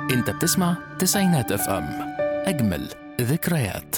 انت بتسمع تسعينات اف ام اجمل ذكريات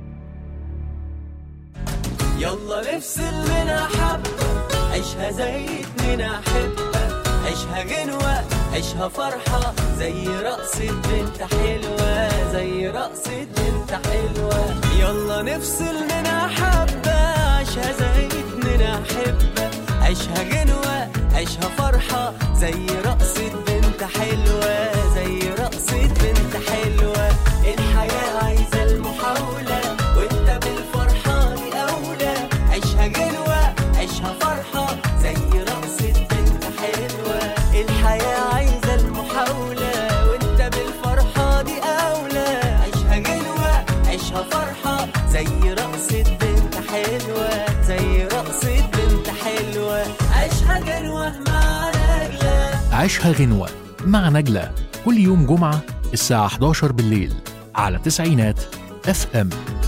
يلا نفصل منها حبة عيشها زي اتنين أحبة عيشها غنوة عيشها فرحة زي رقصة بنت حلوة زي رقصة بنت حلوة يلا نفصل منها حبة عيشها زي اتنين أحبة عيشها غنوة عيشها فرحة زي رقصة بنت حلوة زي رقصة بنت حلوة الحياة عايزة المحاولة وانت بالفرحة دي أولى عيشها غنوة عيشها فرحة زي رقصة بنت حلوة الحياة عايزة المحاولة وانت بالفرحة دي أولى عيشها غنوة عيشها فرحة زي رقصة بنت حلوة زي رقصة بنت حلوة عيشها غنوة مع نجلة عيشها غنوة مع نجلة كل يوم جمعة الساعة 11 بالليل على تسعينات اف ام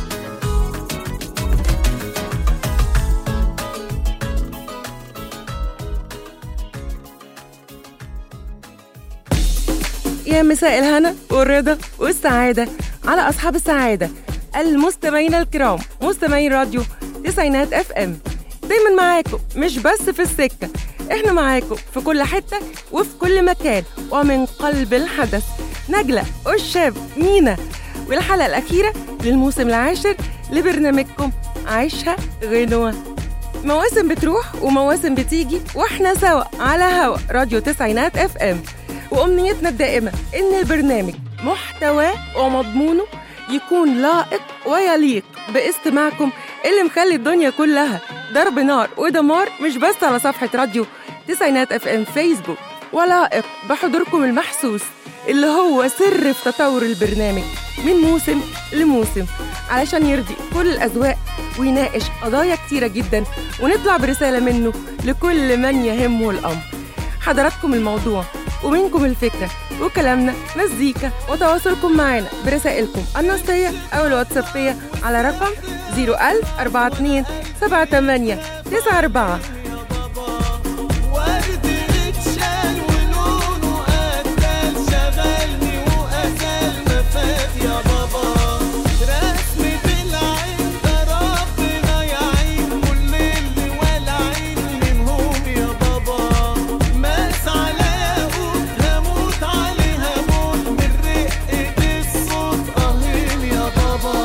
يا مساء الهنا والرضا والسعادة على أصحاب السعادة المستمعين الكرام مستمعين راديو تسعينات اف ام دايما معاكم مش بس في السكة احنا معاكم في كل حتة وفي كل مكان ومن قلب الحدث نجلة والشاب مينا والحلقة الأخيرة للموسم العاشر لبرنامجكم عيشها غنوة مواسم بتروح ومواسم بتيجي واحنا سوا على هوا راديو تسعينات اف ام وامنيتنا الدائمه ان البرنامج محتواه ومضمونه يكون لائق ويليق باستماعكم اللي مخلي الدنيا كلها ضرب نار ودمار مش بس على صفحه راديو تسعينات اف ام فيسبوك ولائق بحضوركم المحسوس اللي هو سر في تطور البرنامج من موسم لموسم علشان يرضي كل الأذواق ويناقش قضايا كتيرة جدا ونطلع برسالة منه لكل من يهمه الأمر حضراتكم الموضوع ومنكم الفكرة وكلامنا مزيكا وتواصلكم معنا برسائلكم النصية أو الواتسابية على رقم 01042 78 94 ورد اتشال ولونه قتل شغلني وقتل ما فات يا بابا رسمة العين ده ربنا يعين كل اللي والعين منهم يا بابا ماس على ياقوت هموت عليها موت من رقة الصوت قهين يا بابا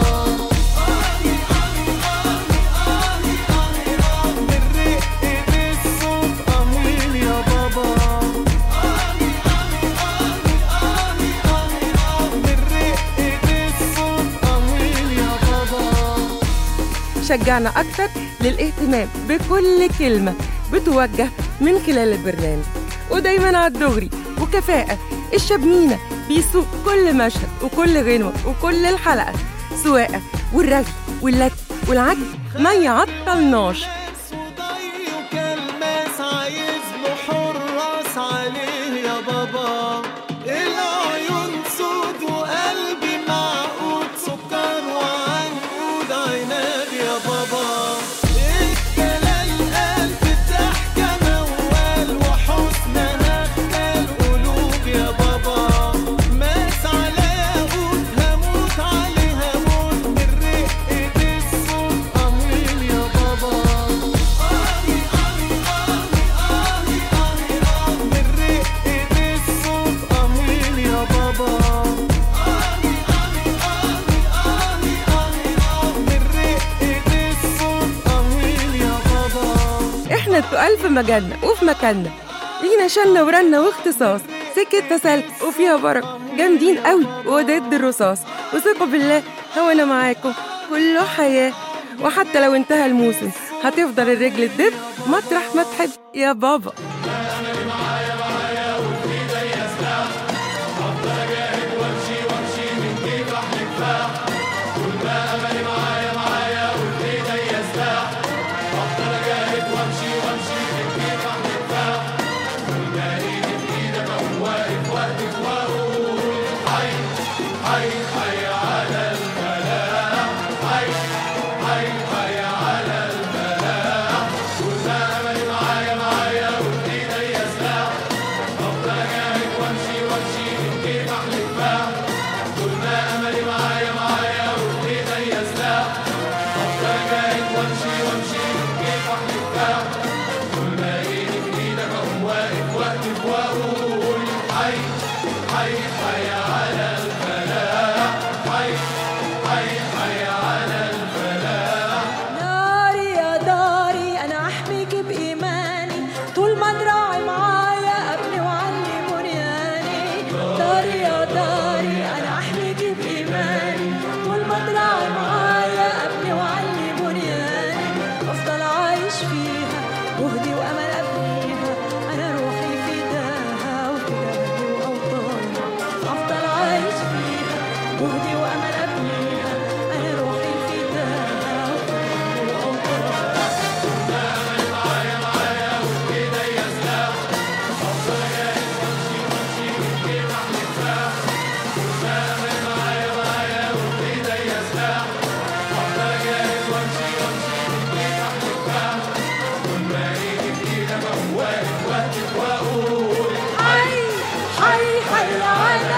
من رقة الصوت قهين يا بابا من رقة الصوت قهين يا بابا شجعنا أكتر للاهتمام بكل كلمة بتوجه من خلال البرنامج ودايما على الدغري وكفاءة الشاب مينا بيسوق كل مشهد وكل غنوة وكل الحلقة سواقة والرغي واللت والعجل ما يعطلناش صدي وكلماس عايز له حراس عليه يا بابا العيون سود وقلبي معقود سكر وعنقود عناد يا بابا الدلال قلب الضحكة موال وحسنها خلال قلوب يا بابا ماس على ياقوت هموت عليها موت من رقة الصوت قهين يا بابا من رقة الصوت قهين يا بابا من رقة الصوت قهين يا بابا احنا التقال في مجالنا وفي مكاننا لينا شنة ورنة واختصاص سكة تسلك وفيها بركة جامدين قوي وضد الرصاص وثقوا بالله هو انا معاكم كله حياة وحتى لو انتهى الموسم هتفضل الرجل تدب مطرح ما تحب يا بابا حي حي على الفلاح ناري يا داري أنا أحميك بإيماني طول ما دراعي معايا أبني وعلي بنياني داري يا داري أنا أحميك بإيماني طول ما دراعي معايا أبني وعلي بنياني أفضل عايش فيها جهدي وأمل أبنيها أنا روحي فداها وبلادي وأوطاني أفضل عايش فيها جهدي وأمل أبنيها أنا روحي فداها وبلادي وأوطاني حي حي حي على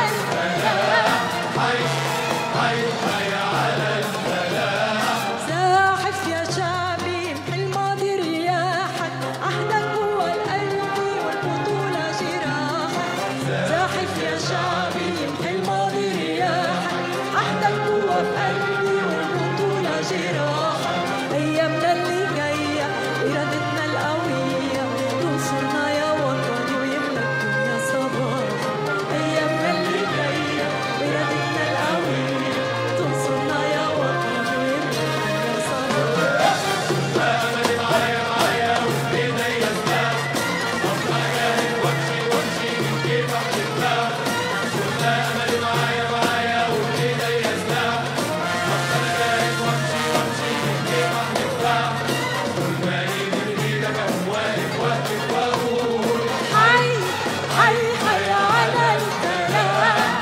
زاحف يا شعبي يمحي الماضي رياحك عهدك هو القلب والبطولة جراحك زاحف يا شعبي يمحي الماضي رياحك عهدك هو بقلبي والبطولة جراحك أيامنا اللي جاية إرادتنا القوية تنصرنا يا وطني ويملى الدنيا صباحك أيامنا اللي جاية إرادتنا القوية تنصرنا يا وطني ويملى الدنيا صباحك حي حي حي على الفلاح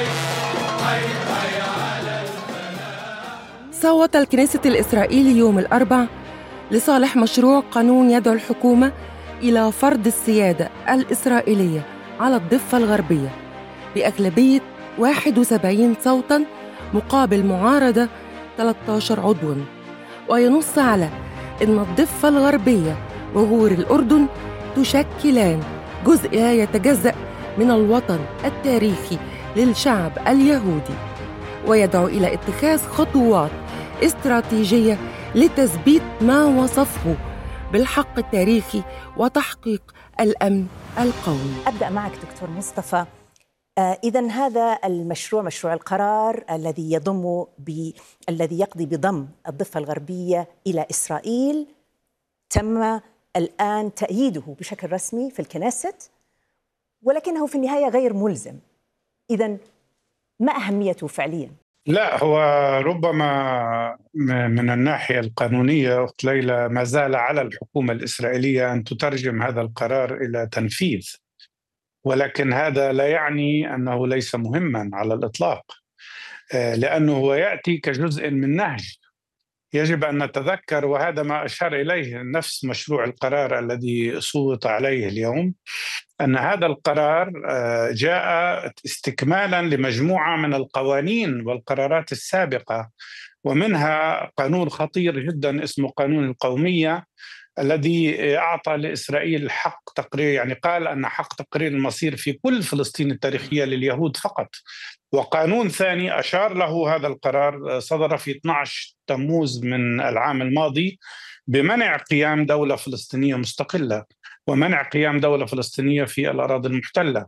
صوت الكنيسة الإسرائيلي يوم الأربع لصالح مشروع قانون يدعو الحكومة إلى فرض السيادة الإسرائيلية على الضفة الغربية بأغلبية 71 صوتاً مقابل معارضة 13 عضواً وينص على أن الضفة الغربية وغور الأردن تشكلان جزء لا يتجزأ من الوطن التاريخي للشعب اليهودي ويدعو الى اتخاذ خطوات استراتيجيه لتثبيت ما وصفه بالحق التاريخي وتحقيق الامن القومي أبدأ معك دكتور مصطفى إذا هذا المشروع مشروع القرار الذي يضم ب... الذي يقضي بضم الضفة الغربية إلى إسرائيل تم الآن تأييده بشكل رسمي في الكنيست ولكنه في النهاية غير ملزم إذا ما أهميته فعليا؟ لا هو ربما م- من الناحية القانونية أخت ليلى ما زال على الحكومة الإسرائيلية أن تترجم هذا القرار إلى تنفيذ ولكن هذا لا يعني أنه ليس مهما على الإطلاق آه، لأنه هو يأتي كجزء من نهج يجب أن نتذكر وهذا ما أشار إليه نفس مشروع القرار الذي صوت عليه اليوم أن هذا القرار آه، جاء استكمالا لمجموعة من القوانين والقرارات السابقة ومنها قانون خطير جدا اسمه قانون القومية الذي أعطى لإسرائيل حق تقرير يعني قال أن حق تقرير المصير في كل فلسطين التاريخية لليهود فقط وقانون ثاني أشار له هذا القرار صدر في 12 تموز من العام الماضي بمنع قيام دولة فلسطينية مستقلة ومنع قيام دولة فلسطينية في الأراضي المحتلة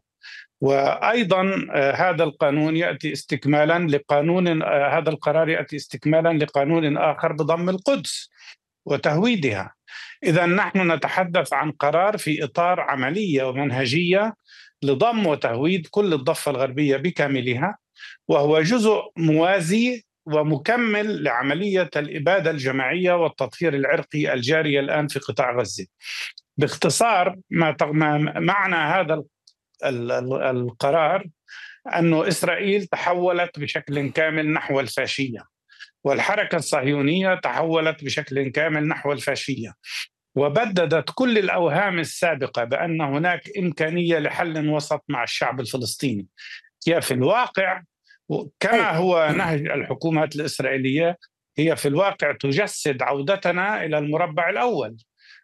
وايضا آه، هذا القانون ياتي استكمالا لقانون آه، هذا القرار ياتي استكمالا لقانون اخر بضم القدس وتهويدها اذا نحن نتحدث عن قرار في اطار عمليه ومنهجيه لضم وتهويد كل الضفه الغربيه بكاملها وهو جزء موازي ومكمل لعمليه الاباده الجماعيه والتطهير العرقي الجاريه الان في قطاع غزه. باختصار ما تغ- ما- معنى هذا ال- ال- ال- القرار أن إسرائيل تحولت بشكل كامل نحو الفاشية والحركة الصهيونية تحولت بشكل كامل نحو الفاشية وبددت كل الأوهام السابقة بأن هناك إمكانية لحل وسط مع الشعب الفلسطيني هي في الواقع كما هو نهج الحكومات الإسرائيلية هي في الواقع تجسد عودتنا إلى المربع الأول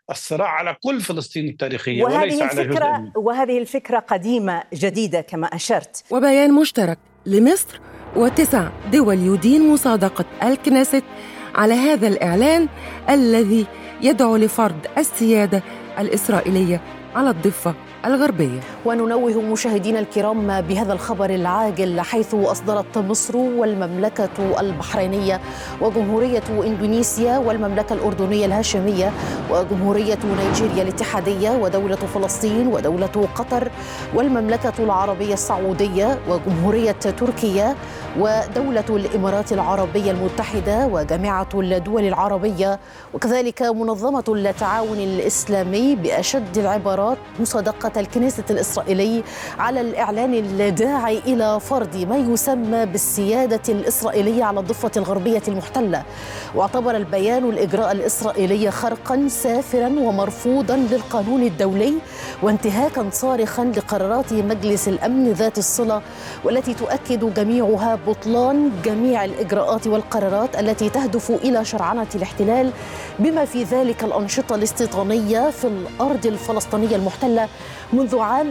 الصراع على كل فلسطين التاريخية وليس وهذه على جزء الفكرة منه. وهذه الفكرة قديمة جديدة كما أشرت وبيان مشترك لمصر وتسع دول يدين مصادقة الكنيست على هذا الإعلان الذي يدعو لفرض السيادة الإسرائيلية على الضفة الغربية وننوه مشاهدينا الكرام بهذا الخبر العاجل حيث أصدرت مصر والمملكة البحرينية وجمهورية إندونيسيا والمملكة الأردنية الهاشمية وجمهورية نيجيريا الاتحادية ودولة فلسطين ودولة قطر والمملكة العربية السعودية وجمهورية تركيا ودولة الإمارات العربية المتحدة وجامعة الدول العربية وكذلك منظمة التعاون الإسلامي بأشد العبارات مصادقة الكنيسة الإسرائيلي على الإعلان الداعي إلى فرض ما يسمى بالسيادة الإسرائيلية على الضفة الغربية المحتلة واعتبر البيان الإجراء الإسرائيلي خرقا سافرا ومرفوضا للقانون الدولي وانتهاكا صارخا لقرارات مجلس الأمن ذات الصلة والتي تؤكد جميعها بطلان جميع الإجراءات والقرارات التي تهدف إلى شرعنة الاحتلال بما في ذلك الأنشطة الاستيطانية في الأرض الفلسطينية المحتلة منذ عام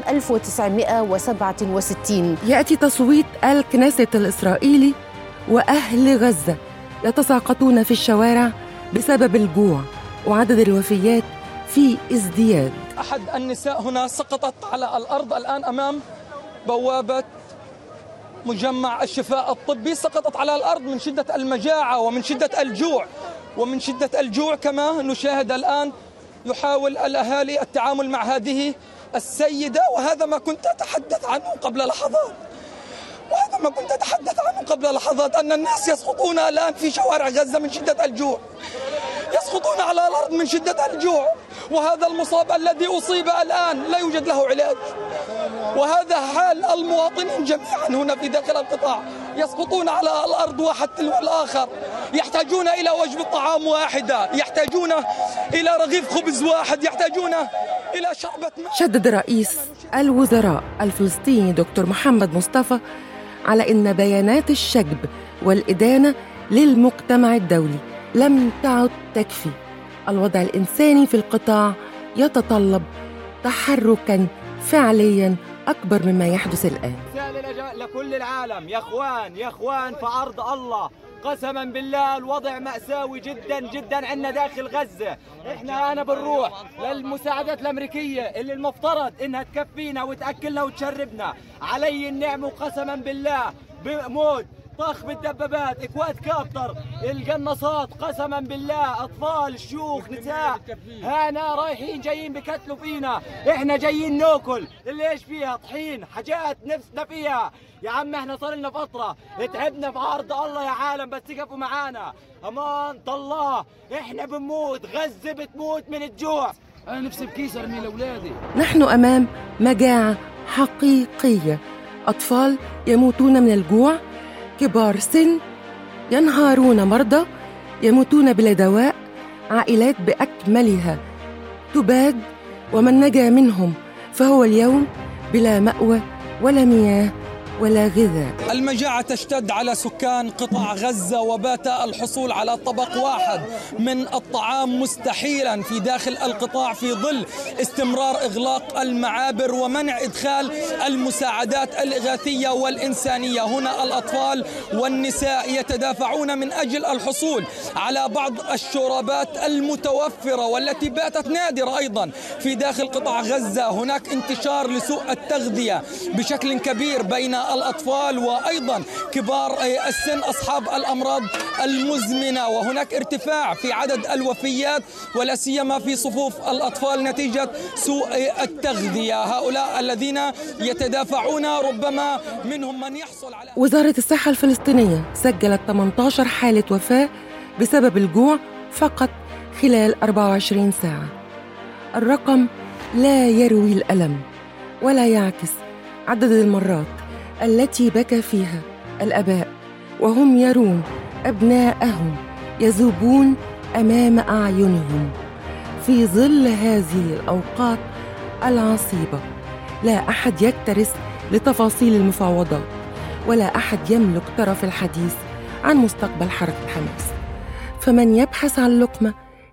1967 يأتي تصويت الكنيسة الإسرائيلي وأهل غزة يتساقطون في الشوارع بسبب الجوع وعدد الوفيات في ازدياد أحد النساء هنا سقطت على الأرض الآن أمام بوابة مجمع الشفاء الطبي سقطت على الأرض من شدة المجاعة ومن شدة الجوع ومن شدة الجوع كما نشاهد الآن يحاول الأهالي التعامل مع هذه السيدة وهذا ما كنت أتحدث عنه قبل لحظات وهذا ما كنت أتحدث عنه قبل لحظات أن الناس يسقطون الآن في شوارع غزة من شدة الجوع يسقطون على الأرض من شدة الجوع وهذا المصاب الذي أصيب الآن لا يوجد له علاج وهذا حال المواطنين جميعا هنا في داخل القطاع يسقطون على الأرض واحد تلو الآخر يحتاجون إلى وجبة طعام واحدة يحتاجون إلى رغيف خبز واحد يحتاجون إلى شربة ماء شدد رئيس الوزراء الفلسطيني دكتور محمد مصطفى على ان بيانات الشجب والادانه للمجتمع الدولي لم تعد تكفي الوضع الانساني في القطاع يتطلب تحركا فعليا اكبر مما يحدث الان رسالة لج- لكل العالم يا اخوان يا اخوان في ارض الله قسما بالله الوضع مأساوي جدا جدا عندنا داخل غزة احنا انا بنروح للمساعدات الامريكية اللي المفترض انها تكفينا وتأكلنا وتشربنا علي النعم قسما بالله بموت طخ بالدبابات اكواد كابتر القناصات قسما بالله اطفال شيوخ نساء هانا رايحين جايين بكتلوا فينا احنا جايين ناكل اللي ايش فيها طحين حاجات نفسنا فيها يا عم احنا صار لنا فترة تعبنا في عرض الله يا عالم بس تقفوا معانا امان الله احنا بنموت غزة بتموت من الجوع انا نفسي بكيس ارمي لاولادي نحن امام مجاعه حقيقيه اطفال يموتون من الجوع كبار سن ينهارون مرضى يموتون بلا دواء عائلات باكملها تباد ومن نجا منهم فهو اليوم بلا ماوى ولا مياه ولا غذاء المجاعة تشتد على سكان قطاع غزة وبات الحصول على طبق واحد من الطعام مستحيلا في داخل القطاع في ظل استمرار إغلاق المعابر ومنع إدخال المساعدات الإغاثية والإنسانية هنا الأطفال والنساء يتدافعون من أجل الحصول على بعض الشرابات المتوفرة والتي باتت نادرة أيضا في داخل قطاع غزة هناك انتشار لسوء التغذية بشكل كبير بين الأطفال وأيضا كبار السن أصحاب الأمراض المزمنة وهناك ارتفاع في عدد الوفيات ولا سيما في صفوف الأطفال نتيجة سوء التغذية هؤلاء الذين يتدافعون ربما منهم من يحصل على وزارة الصحة الفلسطينية سجلت 18 حالة وفاة بسبب الجوع فقط خلال 24 ساعة. الرقم لا يروي الألم ولا يعكس عدد المرات التي بكى فيها الآباء وهم يرون أبناءهم يذوبون أمام أعينهم في ظل هذه الأوقات العصيبة لا أحد يكترث لتفاصيل المفاوضات ولا أحد يملك طرف الحديث عن مستقبل حركة حماس فمن يبحث عن لقمة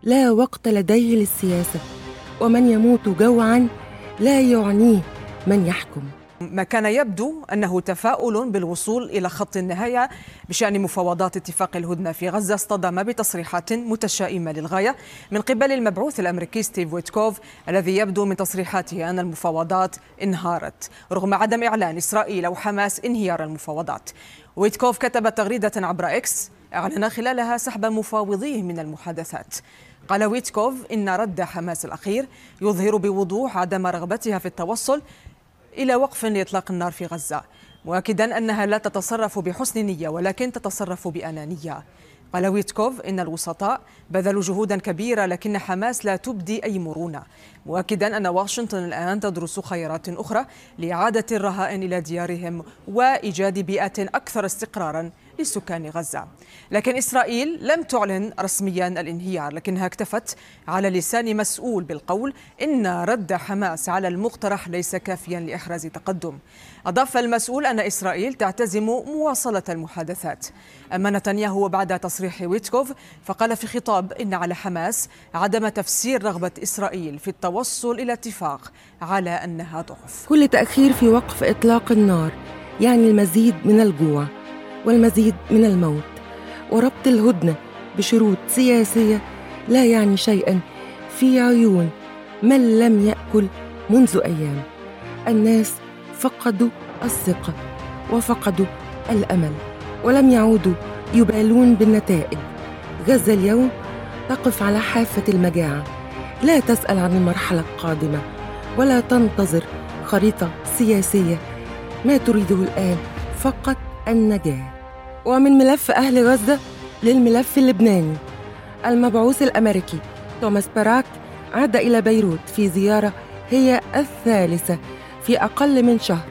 لا وقت لديه للسياسة ومن يموت جوعا لا يعنيه من يحكم ما كان يبدو انه تفاؤل بالوصول الى خط النهايه بشان مفاوضات اتفاق الهدنه في غزه اصطدم بتصريحات متشائمه للغايه من قبل المبعوث الامريكي ستيف ويتكوف الذي يبدو من تصريحاته ان المفاوضات انهارت رغم عدم اعلان اسرائيل او حماس انهيار المفاوضات. ويتكوف كتب تغريده عبر اكس اعلن خلالها سحب مفاوضيه من المحادثات. قال ويتكوف إن رد حماس الأخير يظهر بوضوح عدم رغبتها في التوصل إلى وقف لإطلاق النار في غزة مؤكدا أنها لا تتصرف بحسن نية ولكن تتصرف بأنانية قال ويتكوف إن الوسطاء بذلوا جهودا كبيرة لكن حماس لا تبدي أي مرونة مؤكدا أن واشنطن الآن تدرس خيارات أخرى لإعادة الرهائن إلى ديارهم وإيجاد بيئة أكثر استقرارا لسكان غزة لكن إسرائيل لم تعلن رسميا الانهيار لكنها اكتفت على لسان مسؤول بالقول إن رد حماس على المقترح ليس كافيا لإحراز تقدم أضاف المسؤول أن إسرائيل تعتزم مواصلة المحادثات أما نتنياهو بعد تصريح ويتكوف فقال في خطاب إن على حماس عدم تفسير رغبة إسرائيل في التوصل إلى اتفاق على أنها ضعف كل تأخير في وقف إطلاق النار يعني المزيد من الجوع والمزيد من الموت وربط الهدنة بشروط سياسية لا يعني شيئا في عيون من لم يأكل منذ أيام الناس فقدوا الثقة وفقدوا الأمل ولم يعودوا يبالون بالنتائج غزة اليوم تقف على حافة المجاعة لا تسأل عن المرحلة القادمة ولا تنتظر خريطة سياسية ما تريده الآن فقط النجاة ومن ملف أهل غزة للملف اللبناني المبعوث الأمريكي توماس باراك عاد إلى بيروت في زيارة هي الثالثة في أقل من شهر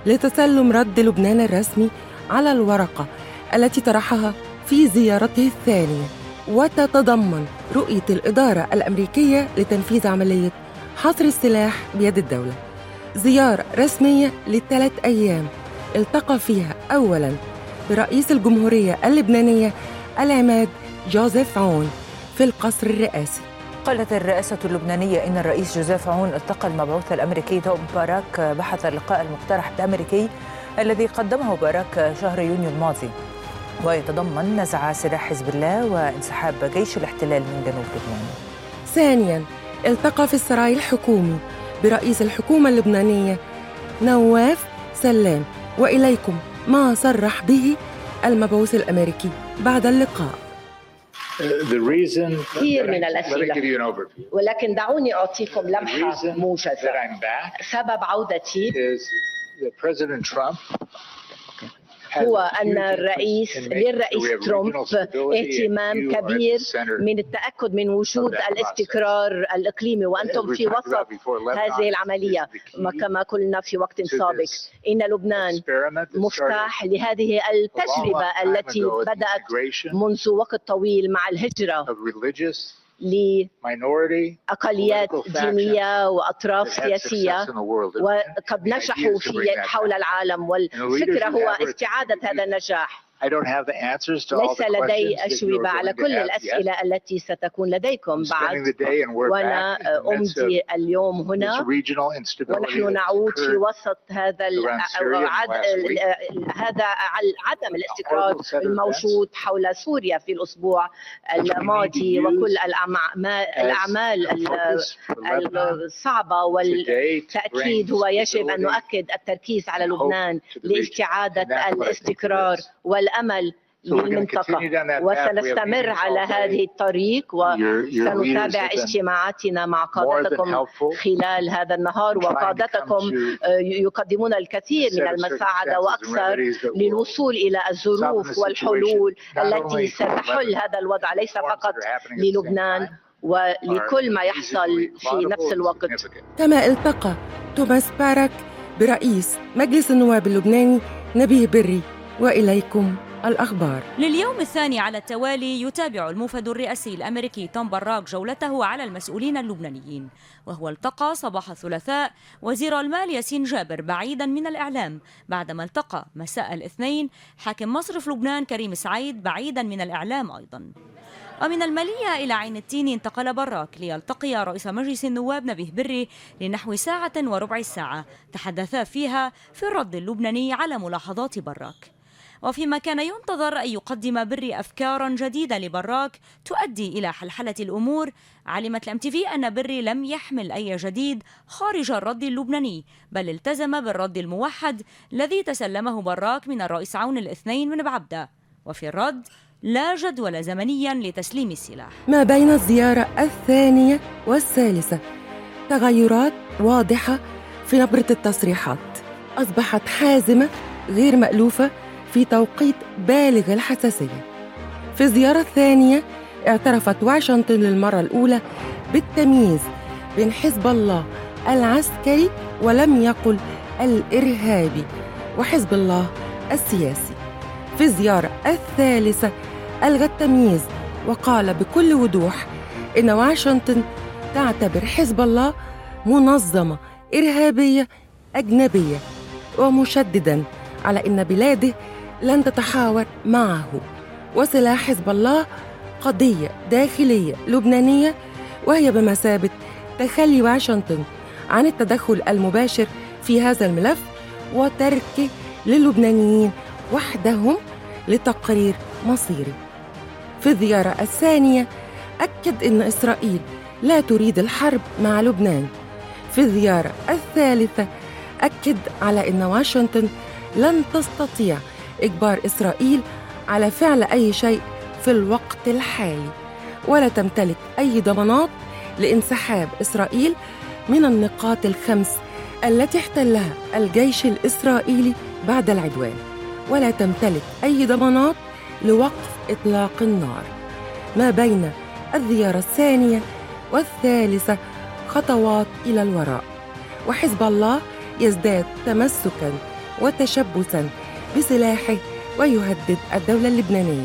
لتسلم رد لبنان الرسمي على الورقة التي طرحها في زيارته الثانية وتتضمن رؤية الإدارة الأمريكية لتنفيذ عملية حصر السلاح بيد الدولة زيارة رسمية لثلاث أيام التقى فيها أولاً برئيس الجمهورية اللبنانية العماد جوزيف عون في القصر الرئاسي قالت الرئاسة اللبنانية إن الرئيس جوزيف عون التقى المبعوث الأمريكي توم باراك بحث اللقاء المقترح الأمريكي الذي قدمه باراك شهر يونيو الماضي ويتضمن نزع سلاح حزب الله وانسحاب جيش الاحتلال من جنوب لبنان ثانيا التقى في السراي الحكومي برئيس الحكومة اللبنانية نواف سلام وإليكم ما صرح به المبعوث الأمريكي بعد اللقاء كثير من الأسئلة ولكن دعوني أعطيكم لمحة موجزة سبب عودتي هو أن الرئيس للرئيس ترامب اهتمام كبير من التأكد من وجود الاستقرار الإقليمي وأنتم في وسط هذه العملية كما قلنا في وقت سابق إن لبنان مفتاح لهذه التجربة التي بدأت منذ وقت طويل مع الهجرة لأقليات دينية وأطراف سياسية وقد نجحوا في حول العالم والفكرة هو استعادة هذا النجاح ليس لدي أجوبة على كل الأسئلة التي ستكون لديكم بعد وأنا أمضي اليوم هنا ونحن نعود في وسط هذا هذا عدم الاستقرار الموجود حول سوريا في الأسبوع الماضي وكل الأعمال الصعبة والتأكيد هو يجب أن نؤكد التركيز على لبنان لاستعادة الاستقرار والأمل الامل للمنطقة وسنستمر على هذه الطريق وسنتابع اجتماعاتنا مع قادتكم خلال هذا النهار وقادتكم يقدمون الكثير من المساعدة وأكثر للوصول إلى الظروف والحلول التي ستحل هذا الوضع ليس فقط للبنان ولكل ما يحصل في نفس الوقت كما التقى توماس باراك برئيس مجلس النواب اللبناني نبيه بري واليكم الاخبار. لليوم الثاني على التوالي يتابع الموفد الرئاسي الامريكي توم براك جولته على المسؤولين اللبنانيين، وهو التقى صباح الثلاثاء وزير المال ياسين جابر بعيدا من الاعلام، بعدما التقى مساء الاثنين حاكم مصرف لبنان كريم سعيد بعيدا من الاعلام ايضا. ومن المالية إلى عين التين انتقل براك ليلتقي رئيس مجلس النواب نبيه بري لنحو ساعة وربع الساعة تحدثا فيها في الرد اللبناني على ملاحظات براك وفيما كان ينتظر أن يقدم بري أفكارا جديدة لبراك تؤدي إلى حلحلة الأمور علمت الام تي في أن بري لم يحمل أي جديد خارج الرد اللبناني بل التزم بالرد الموحد الذي تسلمه براك من الرئيس عون الاثنين من بعبدة وفي الرد لا جدول زمنيا لتسليم السلاح ما بين الزيارة الثانية والثالثة تغيرات واضحة في نبرة التصريحات أصبحت حازمة غير مألوفة في توقيت بالغ الحساسية في الزيارة الثانية اعترفت واشنطن للمرة الأولى بالتمييز بين حزب الله العسكري ولم يقل الإرهابي وحزب الله السياسي في الزيارة الثالثة ألغى التمييز وقال بكل وضوح إن واشنطن تعتبر حزب الله منظمة إرهابية أجنبية ومشددا على إن بلاده لن تتحاور معه وسلاح حزب الله قضية داخلية لبنانية وهي بمثابة تخلي واشنطن عن التدخل المباشر في هذا الملف وتركه للبنانيين وحدهم لتقرير مصيره في الزيارة الثانية أكد أن إسرائيل لا تريد الحرب مع لبنان في الزيارة الثالثة أكد على أن واشنطن لن تستطيع إجبار إسرائيل على فعل أي شيء في الوقت الحالي ولا تمتلك أي ضمانات لانسحاب إسرائيل من النقاط الخمس التي احتلها الجيش الإسرائيلي بعد العدوان ولا تمتلك أي ضمانات لوقف إطلاق النار ما بين الزيارة الثانية والثالثة خطوات إلى الوراء وحزب الله يزداد تمسكا وتشبثا بسلاحه ويهدد الدولة اللبنانية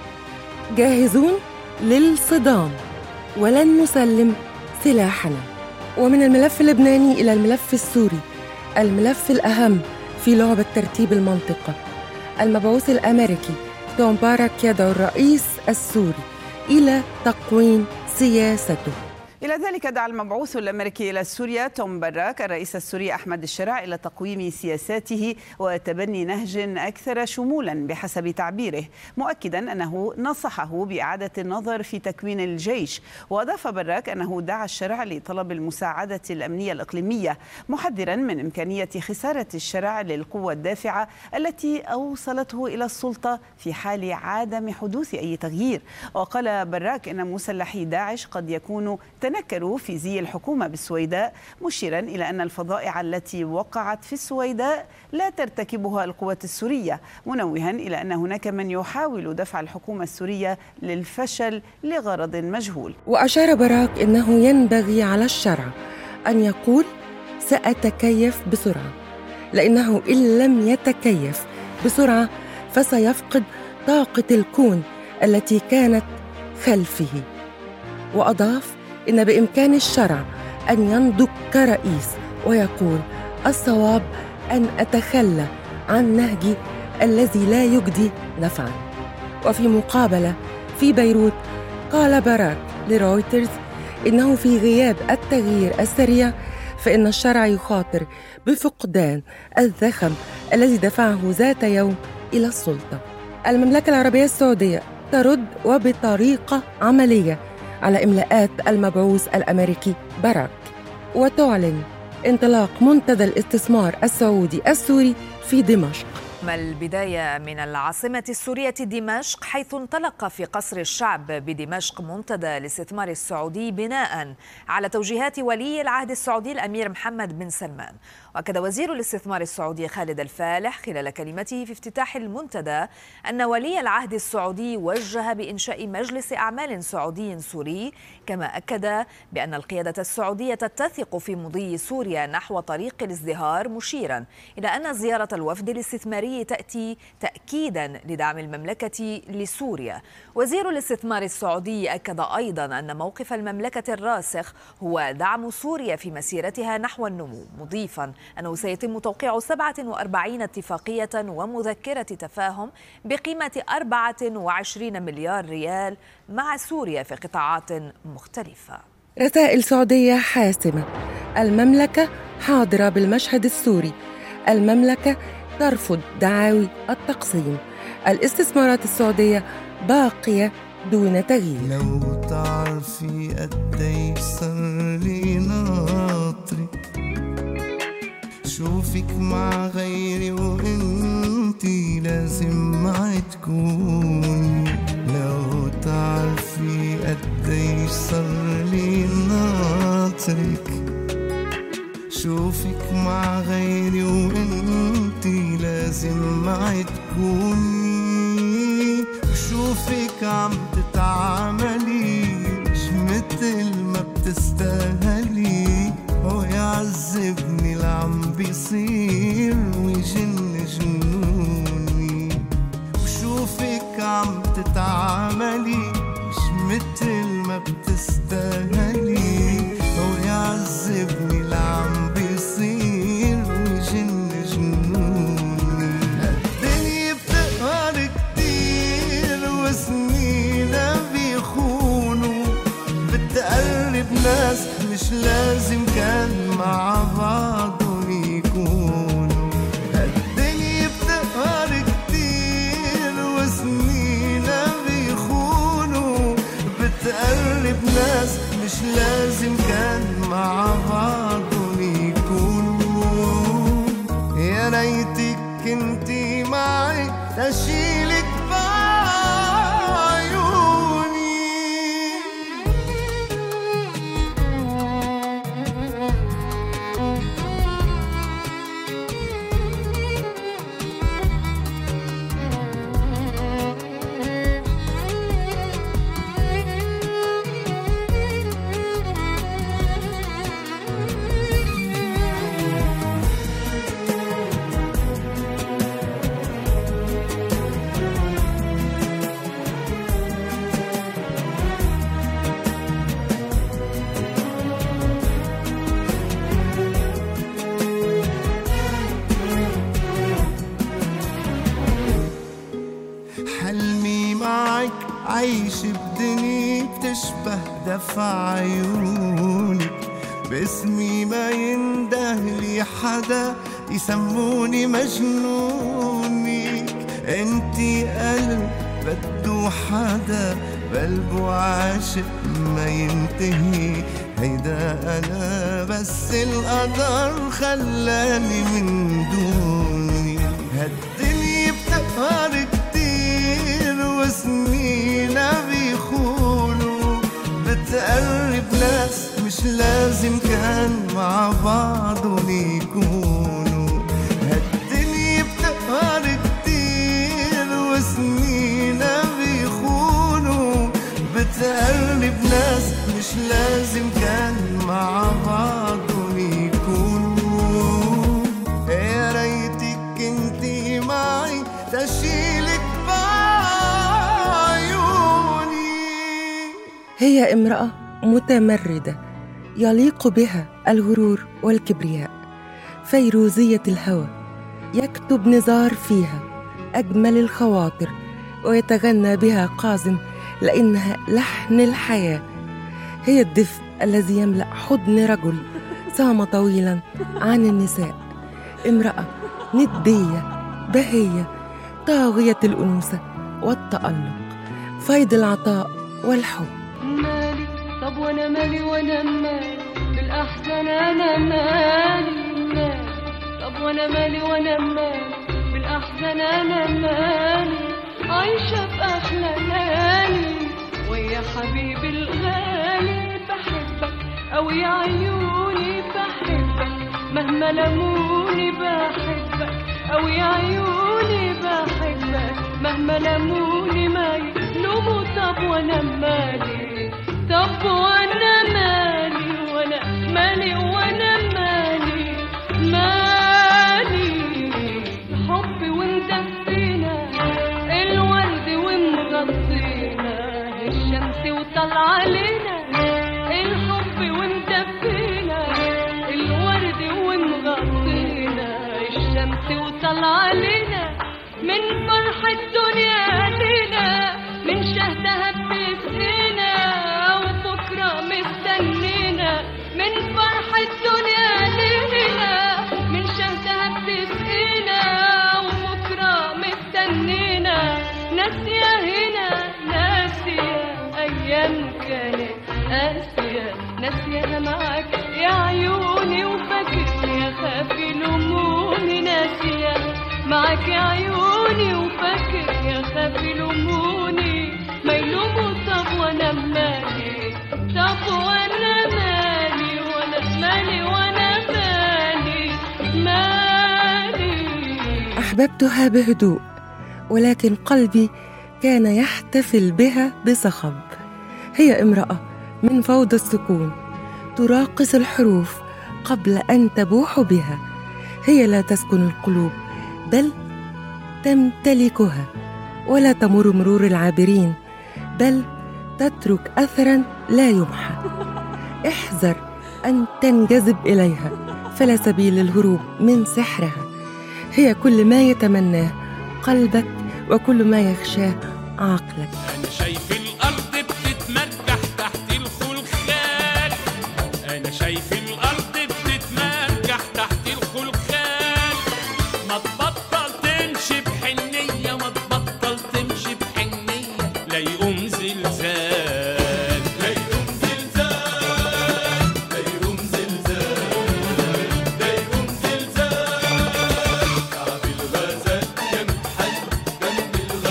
جاهزون للصدام ولن نسلم سلاحنا ومن الملف اللبناني إلى الملف السوري الملف الأهم في لعبة ترتيب المنطقة المبعوث الأمريكي توم بارك يدعو الرئيس السوري إلى تقويم سياسته إلى ذلك دعا المبعوث الأمريكي إلى سوريا توم براك الرئيس السوري أحمد الشراع إلى تقويم سياساته وتبني نهج أكثر شمولا بحسب تعبيره مؤكدا أنه نصحه بإعادة النظر في تكوين الجيش وأضاف براك أنه دعا الشرع لطلب المساعدة الأمنية الإقليمية محذرا من إمكانية خسارة الشرع للقوة الدافعة التي أوصلته إلى السلطة في حال عدم حدوث أي تغيير وقال براك أن مسلحي داعش قد يكونوا تنكروا في زي الحكومة بالسويداء مشيرا إلى أن الفظائع التي وقعت في السويداء لا ترتكبها القوات السورية منوها إلى أن هناك من يحاول دفع الحكومة السورية للفشل لغرض مجهول وأشار باراك أنه ينبغي على الشرع أن يقول سأتكيف بسرعة لأنه إن لم يتكيف بسرعة فسيفقد طاقة الكون التي كانت خلفه وأضاف إن بإمكان الشرع أن ينضج كرئيس ويقول الصواب أن أتخلى عن نهجي الذي لا يجدي نفعا وفي مقابلة في بيروت قال باراك لرويترز إنه في غياب التغيير السريع فإن الشرع يخاطر بفقدان الزخم الذي دفعه ذات يوم إلى السلطة المملكة العربية السعودية ترد وبطريقة عملية على إملاءات المبعوث الأمريكي باراك وتعلن انطلاق منتدى الاستثمار السعودي السوري في دمشق ما البداية من العاصمة السورية دمشق حيث انطلق في قصر الشعب بدمشق منتدى الاستثمار السعودي بناء على توجيهات ولي العهد السعودي الأمير محمد بن سلمان وأكد وزير الاستثمار السعودي خالد الفالح خلال كلمته في افتتاح المنتدى أن ولي العهد السعودي وجه بإنشاء مجلس أعمال سعودي سوري كما أكد بأن القيادة السعودية تتثق في مضي سوريا نحو طريق الازدهار مشيرا إلى أن زيارة الوفد الاستثماري تأتي تأكيدا لدعم المملكة لسوريا وزير الاستثمار السعودي أكد أيضا أن موقف المملكة الراسخ هو دعم سوريا في مسيرتها نحو النمو مضيفا أنه سيتم توقيع 47 اتفاقية ومذكرة تفاهم بقيمة 24 مليار ريال مع سوريا في قطاعات مختلفة رسائل سعودية حاسمة المملكة حاضرة بالمشهد السوري المملكة ترفض دعاوي التقسيم الاستثمارات السعودية باقية دون تغيير لو تعرفي قديش صار لي ناطرك شوفك مع غيري وانتي لازم معي تكوني لو تعرفي قديش صار لي ناطرك شوفك مع غيري وانتي لازم معي تكوني شوفك عم تتعاملي مش متل ما بتستاهلي هو يعذبني اللي عم بيصير ويجن جنوني وشوفك عم تتعاملي مش متل ما بتستاهلي هو يعذبني اللي عم بيصير ويجن جنوني الدنيا بتقهر كتير وسنينا بيخونوا بتقرب ناس مش لازم كان مع بعضهم يكونوا الدنيا بتقهر كتير وسنينا بيخونوا بتقرب ناس مش لازم كان مع بعضهم يكونوا يا ريتك كنتي معي تشيلك بعيوني حلمي معك عايش بدنيا بتشبه دفع عيونك باسمي ما يندهلي حدا يسموني مجنونك انتي قلب بده حدا بقلبه عاشق ما ينتهي هيدا انا بس القدر خلاني من دوني هالدنيا بتقهر كتير وسنينا بيخونوا بتقرب ناس مش لازم كان مع بعضهم يكونوا هالدنيا بتقهر كتير وسنينا بيخونوا بتقرب ناس مش لازم كان مع بعضهم يكونوا يا ريتك كنتي معي تشيلك بعيوني هي امرأة متمردة يليق بها الغرور والكبرياء فيروزية الهوى يكتب نزار فيها أجمل الخواطر ويتغنى بها قازم لأنها لحن الحياة هي الدفء الذي يملأ حضن رجل صام طويلا عن النساء امرأة ندية بهية طاغية الأنوثة والتألق فيض العطاء والحب مالي طب وانا مالي وانا مالي بالاحزان انا مالي مالي طب وانا مالي وانا مالي بالاحزان انا مالي عايشه في احلى ليالي ويا حبيبي الغالي بحبك او يا عيوني بحبك مهما لموني بحبك او يا عيوني بحبك مهما لموني ما يلوموا طب وانا مالي طب وانا مالي وانا مالي وانا مالي مالي حبي ومدفينا الورد ومغطينا الشمس وطلع علينا الحب ومدفينا الورد ومغطينا وطل علينا من فرح الدنيا لينا من شهدها بتسقينا وبكرة مستنينا من فرح الدنيا لينا من شهدها بتسقينا وبكرة مستنينا ناسية هنا ناسية أيام كانت قاسية ناسية معاك يا عيوني وفاكرني يا خافي لموني ناسية معاك يا عيوني وفاكر يا خافي لموني ما يلوموا طب وانا مالي طب وانا مالي وانا مالي وانا مالي مالي أحببتها بهدوء ولكن قلبي كان يحتفل بها بصخب هي امرأة من فوضى السكون تراقص الحروف قبل أن تبوح بها هي لا تسكن القلوب بل تمتلكها ولا تمر مرور العابرين بل تترك أثرا لا يمحى احذر أن تنجذب إليها فلا سبيل للهروب من سحرها هي كل ما يتمناه قلبك وكل ما يخشاه عقلك انا شايف الارض بتتمرجح تحت الخلخال انا شايف الارض بتتمرجح تحت الخلخال ما تبطل تمشي بحنيه ما تبطل تمشي بحنيه لا يقوم زلزال لا يقوم زلزال لا يقوم زلزال لا يقوم زلزال كعب الغزال جنب حد جنب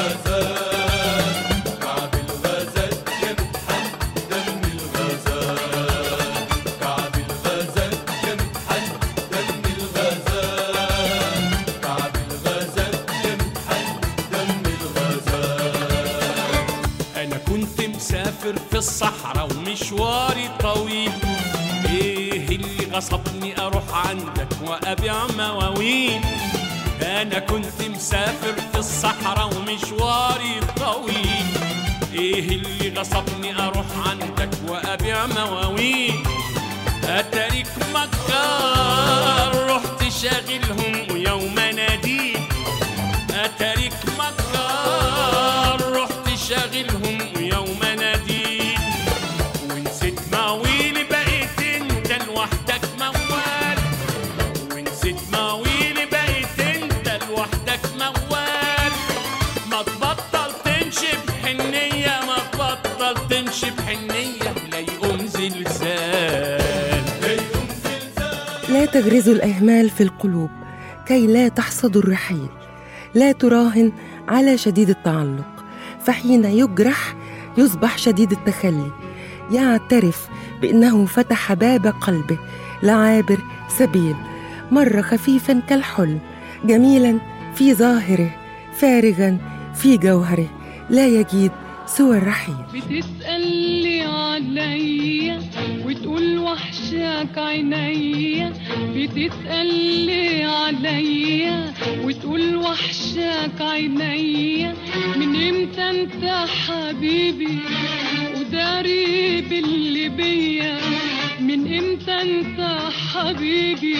الغزال كعب الغزال جنب حد دم الغزال كعب الغزال جنب حد دم الغزال كعب الغزال جنب حد دم الغزال انا كنت مسافر في الصحراء ومشواري طويل ايه اللي غصبني اروح عندك وابيع مواويل انا كنت مسافر في الصحراء ومشواري طويل ايه اللي غصبني اروح عندك وابيع مواويل اتاريك مكار رحت شاغلهم ويوم ناديل اتاريك مكار رحت شاغلهم ويوم ناديل ونسيت مواويلي بقيت انت لوحدك موال ونسيت مواويلي بقيت انت لوحدك موال ما تبطل تمشي بحنية ما تبطل تمشي بحنية لا يقوم زلزال لا يقوم لا تغرزوا الإهمال في القلوب كي لا تحصدوا الرحيل لا تراهن على شديد التعلق فحين يجرح يصبح شديد التخلي يعترف بأنه فتح باب قلبه لعابر سبيل مر خفيفا كالحلم جميلا في ظاهره فارغا في جوهره لا يجيد سوى الرحيل بتسألي عليا وتقول وحشاك عينيا بتسألي عليا وتقول وحشاك عينيا من امتى انت حبيبي وداري باللي بيا من امتى انت حبيبي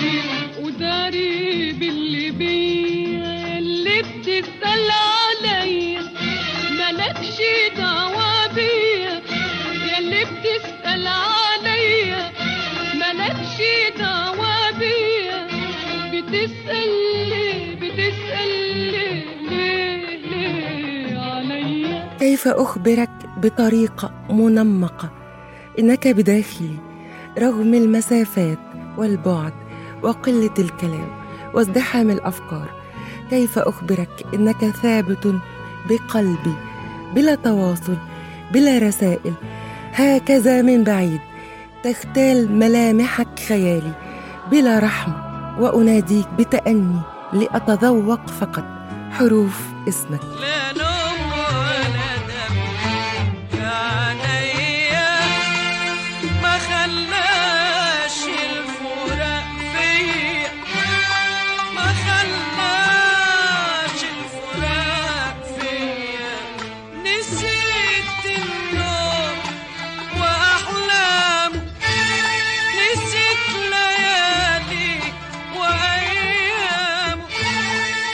وداري باللي بيا اللي بتسأل عليا مالكش دعوة بيا يا اللي بتسأل عليا مالكش دعوة بيا بتسأل ليه بتسأل ليه ليه ليه عليا كيف أخبرك بطريقة منمقة إنك بداخلي رغم المسافات والبعد وقلة الكلام وازدحام الأفكار كيف أخبرك إنك ثابت بقلبي بلا تواصل بلا رسائل هكذا من بعيد تختال ملامحك خيالي بلا رحمة وأناديك بتأني لأتذوق فقط حروف اسمك لا نوم ولا دم عينيا ما خلاش الفراق فيا ما خلاش الفراق فيا نسيت النوم وأحلام نسيت ليالي وأيام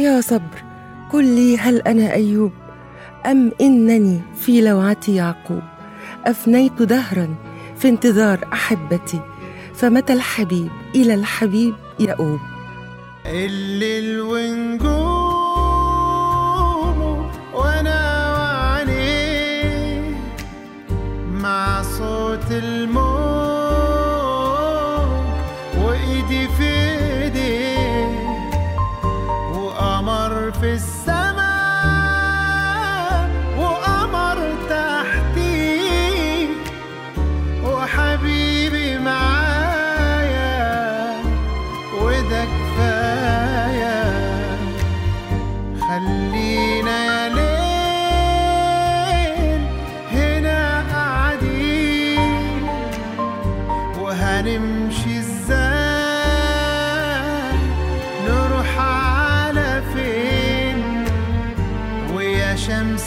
يا صبر قل لي هل أنا أيوب أم إنني في لوعتي يعقوب أفنيت دهرا في انتظار أحبتي فمتى الحبيب إلى الحبيب يؤوب الليل ونجومه وانا وعليه مع صوت الموج وايدي في ايديه وقمر في السماء وقمر تحتيه وحبيبي معايا وده كفاية خلينا يا ليل هنا قاعدين وهنمشي ازاي نروح على فين ويا شمس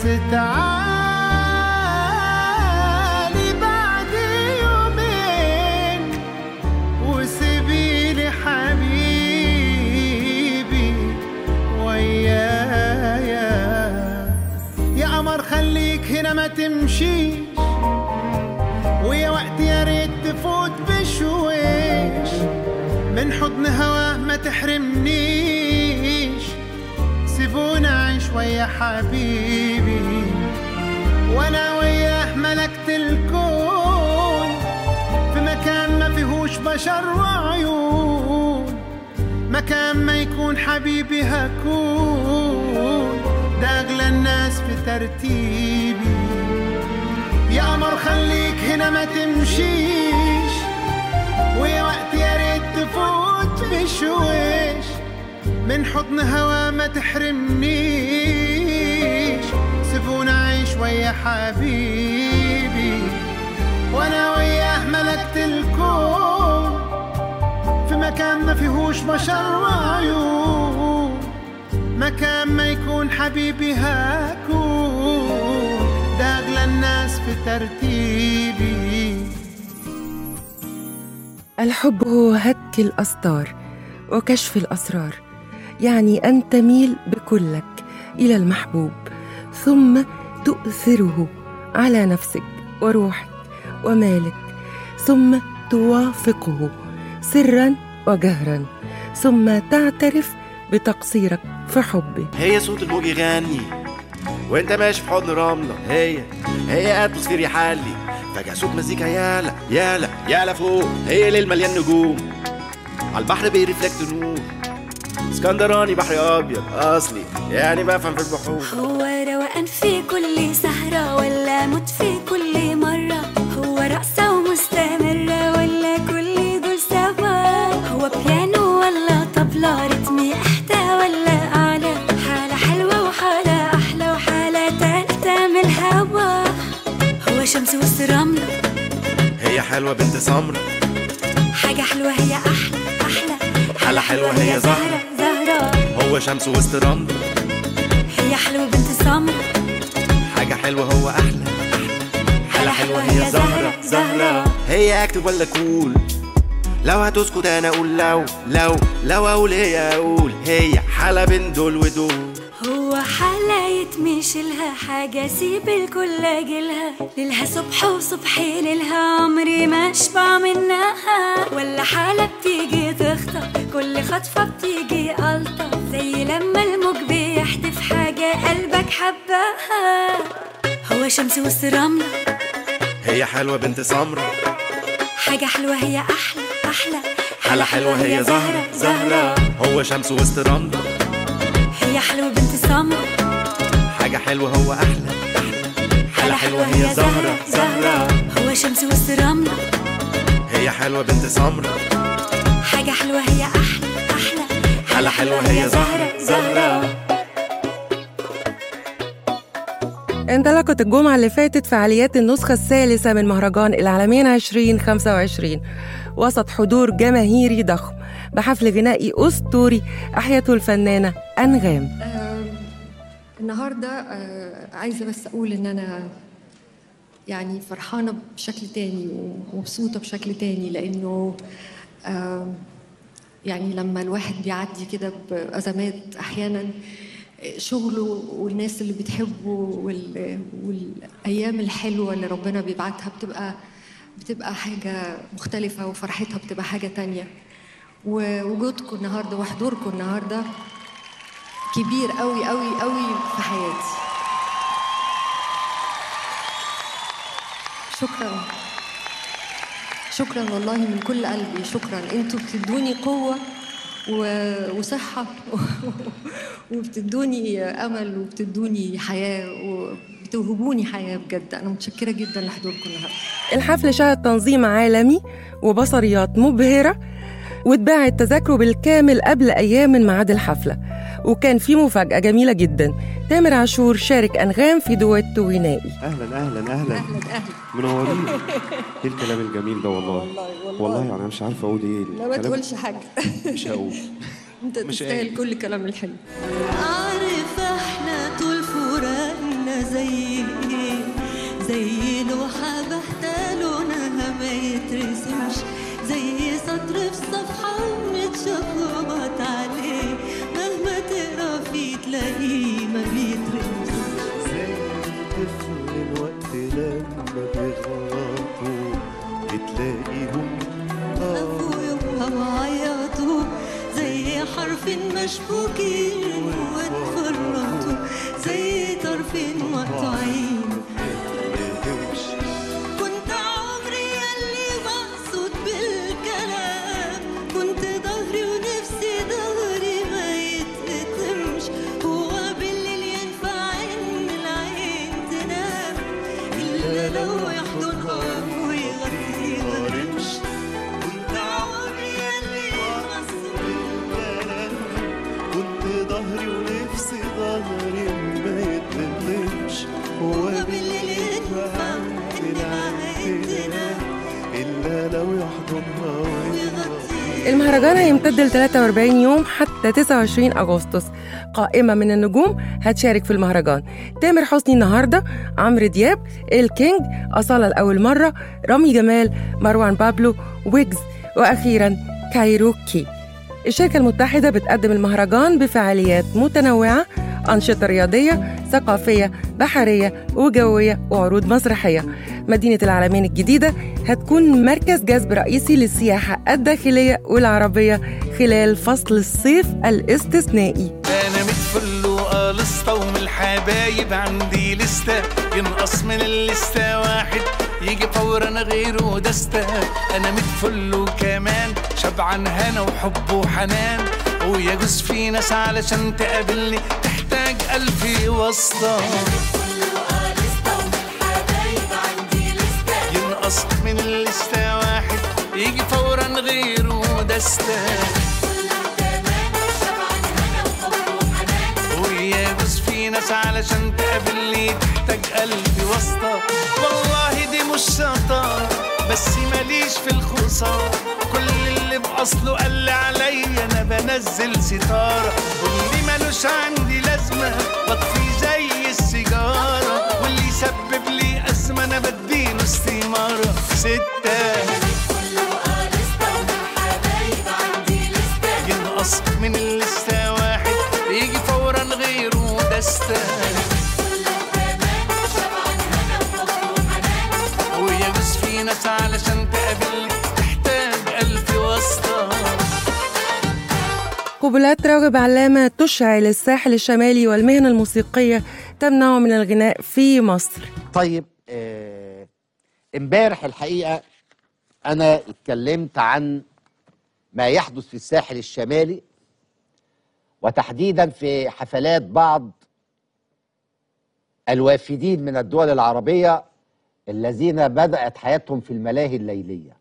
تعالي بعد يومين وسيبيلي حبيبي ويايا يا قمر خليك هنا ما تمشيش ويا وقت يا ريت تفوت بشويش من حضن هواه ما تحرمنيش سيبونا اعيش ويا حبيبي وانا وياه ملكت الكون في مكان ما فيهوش بشر وعيون مكان ما يكون حبيبي هكون ده اغلى الناس في ترتيبي يا قمر خليك هنا ما تمشيش ويا وقت يا ريت تفوت بشويش من حضن هوا ما تحرمنيش سيبونا اعيش ويا حبيبي وانا وياه ملكت الكون في مكان ما فيهوش بشر وعيون مكان ما يكون حبيبي هكون ده اغلى الناس في ترتيبي الحب هو هتك الأستار وكشف الأسرار يعني أن تميل بكلك إلى المحبوب ثم تؤثره على نفسك وروحك ومالك ثم توافقه سرا وجهرا ثم تعترف بتقصيرك في حبه هي صوت الموج يغني وانت ماشي في حضن رملة هي هي اتموسفير يحلي فجأة صوت مزيكا يالا يالا يالا فوق هي ليل مليان نجوم على البحر بيرفلكت نور اسكندراني بحر ابيض اصلي يعني بفهم في البحور هو روقان في كل سهرة ولا موت في كل مرة هو رقصة ومستمرة ولا كل دول سوا هو بيانو ولا طبلة رتمي أحدى ولا أعلى حالة حلوة وحالة أحلى وحالة تالتة من الهوا هو شمس وسط رملة هي حلوة بنت سمرة حاجة حلوة هي أحلى أحلى حالة حلوة هي زهرة زهرة هو شمس وسط رملة هي حلوة بنت سمرة حاجة حلوة هو أحلى حالة حلوة هي زهرة زهرة هي أكتب ولا كول لو هتسكت أنا أقول لو لو لو أقول هي أقول هي حالة بين دول ودول هو حالة يتمشي لها حاجة سيب الكل أجلها ليلها صبح وصبحي ليلها عمري ما أشبع منها ولا حالة بتيجي تخطف كل خطفة بتيجي ألطف زي لما الموج بيحدف حاجة قلبك حبها هو شمس وسط رملة هي حلوة بنت سمرة حاجة حلوة هي أحلى أحلى حالة حلوة هي زهرة زهرة هو شمس وسط رملة هي حلوة بنت سمرة حاجة حلوة هو أحلى حالة حلوة هي زهرة زهرة هو شمس وسط رملة هي حلوة بنت سمرة حاجة حلوة هي أحلى أحلى حالة حلوة هي زهرة زهرة انطلقت الجمعة اللي فاتت فعاليات النسخة الثالثة من مهرجان العالمين 2025 وسط حضور جماهيري ضخم بحفل غنائي أسطوري أحيته الفنانة أنغام النهارده آه، عايزه بس اقول ان انا يعني فرحانه بشكل تاني ومبسوطه بشكل تاني لانه آه، يعني لما الواحد بيعدي كده بأزمات أحيانا شغله والناس اللي بتحبه وال... والأيام الحلوة اللي ربنا بيبعتها بتبقى بتبقى حاجة مختلفة وفرحتها بتبقى حاجة تانية ووجودكم النهاردة وحضوركم النهاردة كبير قوي قوي قوي في حياتي شكرا شكرا والله من كل قلبي شكرا انتوا بتدوني قوة و- وصحة وبتدوني أمل وبتدوني حياة وبتوهبوني حياة بجد أنا متشكرة جدا لحضوركم النهاردة الحفل شهد تنظيم عالمي وبصريات مبهرة واتباعت تذاكره بالكامل قبل أيام من ميعاد الحفلة وكان في مفاجأة جميلة جدا تامر عاشور شارك أنغام في دويتو غنائي اهلا اهلا اهلا منورين ايه الكلام الجميل ده والله والله والله يعني انا مش عارف اقول ايه لا ما الكلام- تقولش حاجة مش هقول أنت مش تستاهل قايل. كل الكلام الحلو عارف احنا طول فراقنا زي ايه زي لوحة بحتة لونها ما يترسمش زي سطر في صفحة متشخبط عليه مهما تقرا فيه تلاقيه ما بيترسمش زي الطفل الوقت لما بيغلطوا بتلاقيهم خافوا وعيطوا زي حرف مشبوكين واتفرطوا زي طرفين مقطوعين كنت عمري يلي مقصود بالكلام كنت ظهري ونفسي ظهري ما يتقتمش هو بالليل ينفع ان العين تنام الا لو يحضنها ويغطيها رمش كنت عمري يلي كنت ظهري ونفسي ظهري ما يتبلمش هو بالليل ينفع ان العين تنام الا لو يحضنها ويغطيها المهرجان هيمتد ل 43 يوم حتى 29 أغسطس قائمة من النجوم هتشارك في المهرجان تامر حسني النهاردة عمرو دياب الكينج أصالة لأول مرة رامي جمال مروان بابلو ويجز وأخيرا كايروكي الشركة المتحدة بتقدم المهرجان بفعاليات متنوعة أنشطة رياضية ثقافية بحرية وجوية وعروض مسرحية مدينة العالمين الجديدة هتكون مركز جذب رئيسي للسياحة الداخلية والعربية خلال فصل الصيف الاستثنائي انا متفل وقالسطة ومن الحبايب عندي لستة ينقص من اللستة واحد يجي فورا غيره دستة انا متفل وكمان شبعان هنا وحب وحنان ويجوز في ناس علشان تقابلني تحتاج ألف واسطة ينقص من اللستة واحد يجي فورا غيره دستة ويجوز في ناس علشان تقابلني تحتاج قلبي واسطة والله دي مش شطارة بس ماليش في الخسارة كل اللي بأصله قال لي عليا أنا بنزل ستارة واللي ملوش عندي لازمة بطفي زي السيجارة واللي يسبب لي أزمة أنا بديله استمارة ستة ينقص من اللستة واحد يجي فورا غيره دستة ويجوز في ناس علشان تقابلني تحتاج ألف واسطة قبلات راغب علامة تشعل الساحل الشمالي والمهنة الموسيقية تمنعه من الغناء في مصر طيب آه، امبارح الحقيقه انا اتكلمت عن ما يحدث في الساحل الشمالي وتحديدا في حفلات بعض الوافدين من الدول العربيه الذين بدات حياتهم في الملاهي الليليه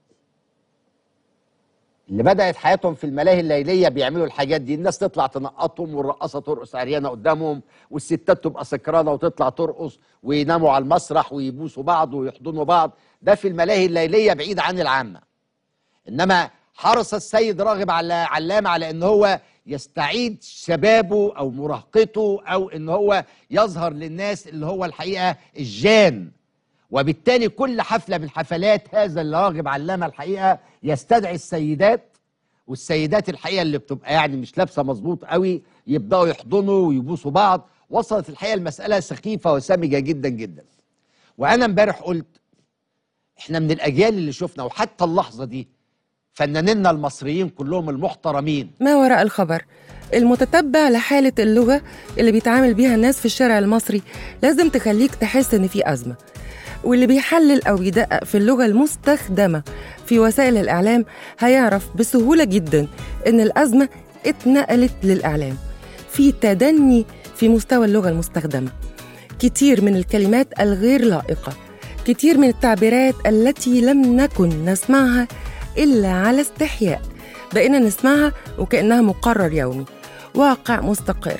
اللي بدات حياتهم في الملاهي الليليه بيعملوا الحاجات دي الناس تطلع تنقطهم والرقاصه ترقص عريانه قدامهم والستات تبقى سكرانه وتطلع ترقص ويناموا على المسرح ويبوسوا بعض ويحضنوا بعض ده في الملاهي الليليه بعيد عن العامه انما حرص السيد راغب على علام على ان هو يستعيد شبابه او مراهقته او ان هو يظهر للناس اللي هو الحقيقه الجان وبالتالي كل حفله من حفلات هذا اللي راغب علامه الحقيقه يستدعي السيدات والسيدات الحقيقه اللي بتبقى يعني مش لابسه مظبوط قوي يبداوا يحضنوا ويبوسوا بعض وصلت الحقيقه المساله سخيفه وسامجه جدا جدا وانا امبارح قلت احنا من الاجيال اللي شفنا وحتى اللحظه دي فنانينا المصريين كلهم المحترمين ما وراء الخبر المتتبع لحالة اللغة اللي بيتعامل بيها الناس في الشارع المصري لازم تخليك تحس إن في أزمة واللي بيحلل أو يدقق في اللغة المستخدمة في وسائل الإعلام هيعرف بسهولة جدا إن الأزمة اتنقلت للإعلام في تدني في مستوى اللغة المستخدمة كتير من الكلمات الغير لائقة كتير من التعبيرات التي لم نكن نسمعها إلا على استحياء بقينا نسمعها وكأنها مقرر يومي واقع مستقر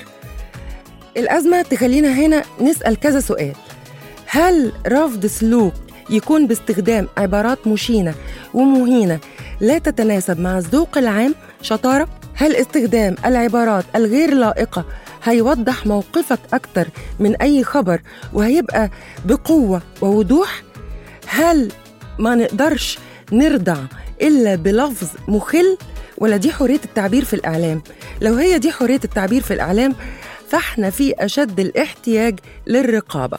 الأزمة تخلينا هنا نسأل كذا سؤال هل رفض سلوك يكون باستخدام عبارات مشينة ومهينة لا تتناسب مع الذوق العام شطارة؟ هل استخدام العبارات الغير لائقة هيوضح موقفك أكتر من أي خبر وهيبقى بقوة ووضوح؟ هل ما نقدرش نرضع إلا بلفظ مخل ولا دي حرية التعبير في الإعلام؟ لو هي دي حرية التعبير في الإعلام فإحنا في أشد الاحتياج للرقابة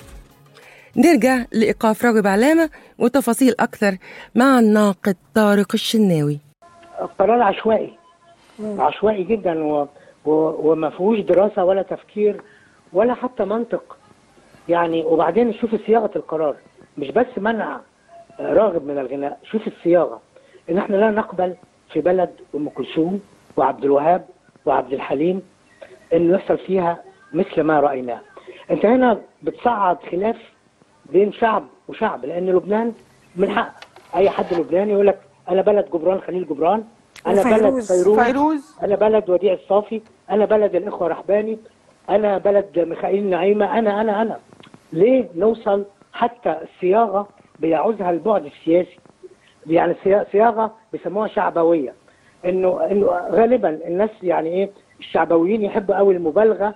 نرجع لإيقاف راغب علامة وتفاصيل أكثر مع الناقد طارق الشناوي قرار عشوائي عشوائي جدا و... و... وما فيهوش دراسه ولا تفكير ولا حتى منطق يعني وبعدين شوف صياغه القرار مش بس منع راغب من الغناء شوف الصياغه ان احنا لا نقبل في بلد ام كلثوم وعبد الوهاب وعبد الحليم انه يحصل فيها مثل ما رايناه انت هنا بتصعد خلاف بين شعب وشعب لان لبنان من حق اي حد لبناني يقول لك انا بلد جبران خليل جبران انا بلد وفيروز. فيروز, فيروز. انا بلد وديع الصافي انا بلد الاخوه رحباني انا بلد ميخائيل نعيمه انا انا انا ليه نوصل حتى الصياغه بيعوزها البعد السياسي يعني صيا- صياغه بيسموها شعبويه انه انه غالبا الناس يعني ايه الشعبويين يحبوا قوي المبالغه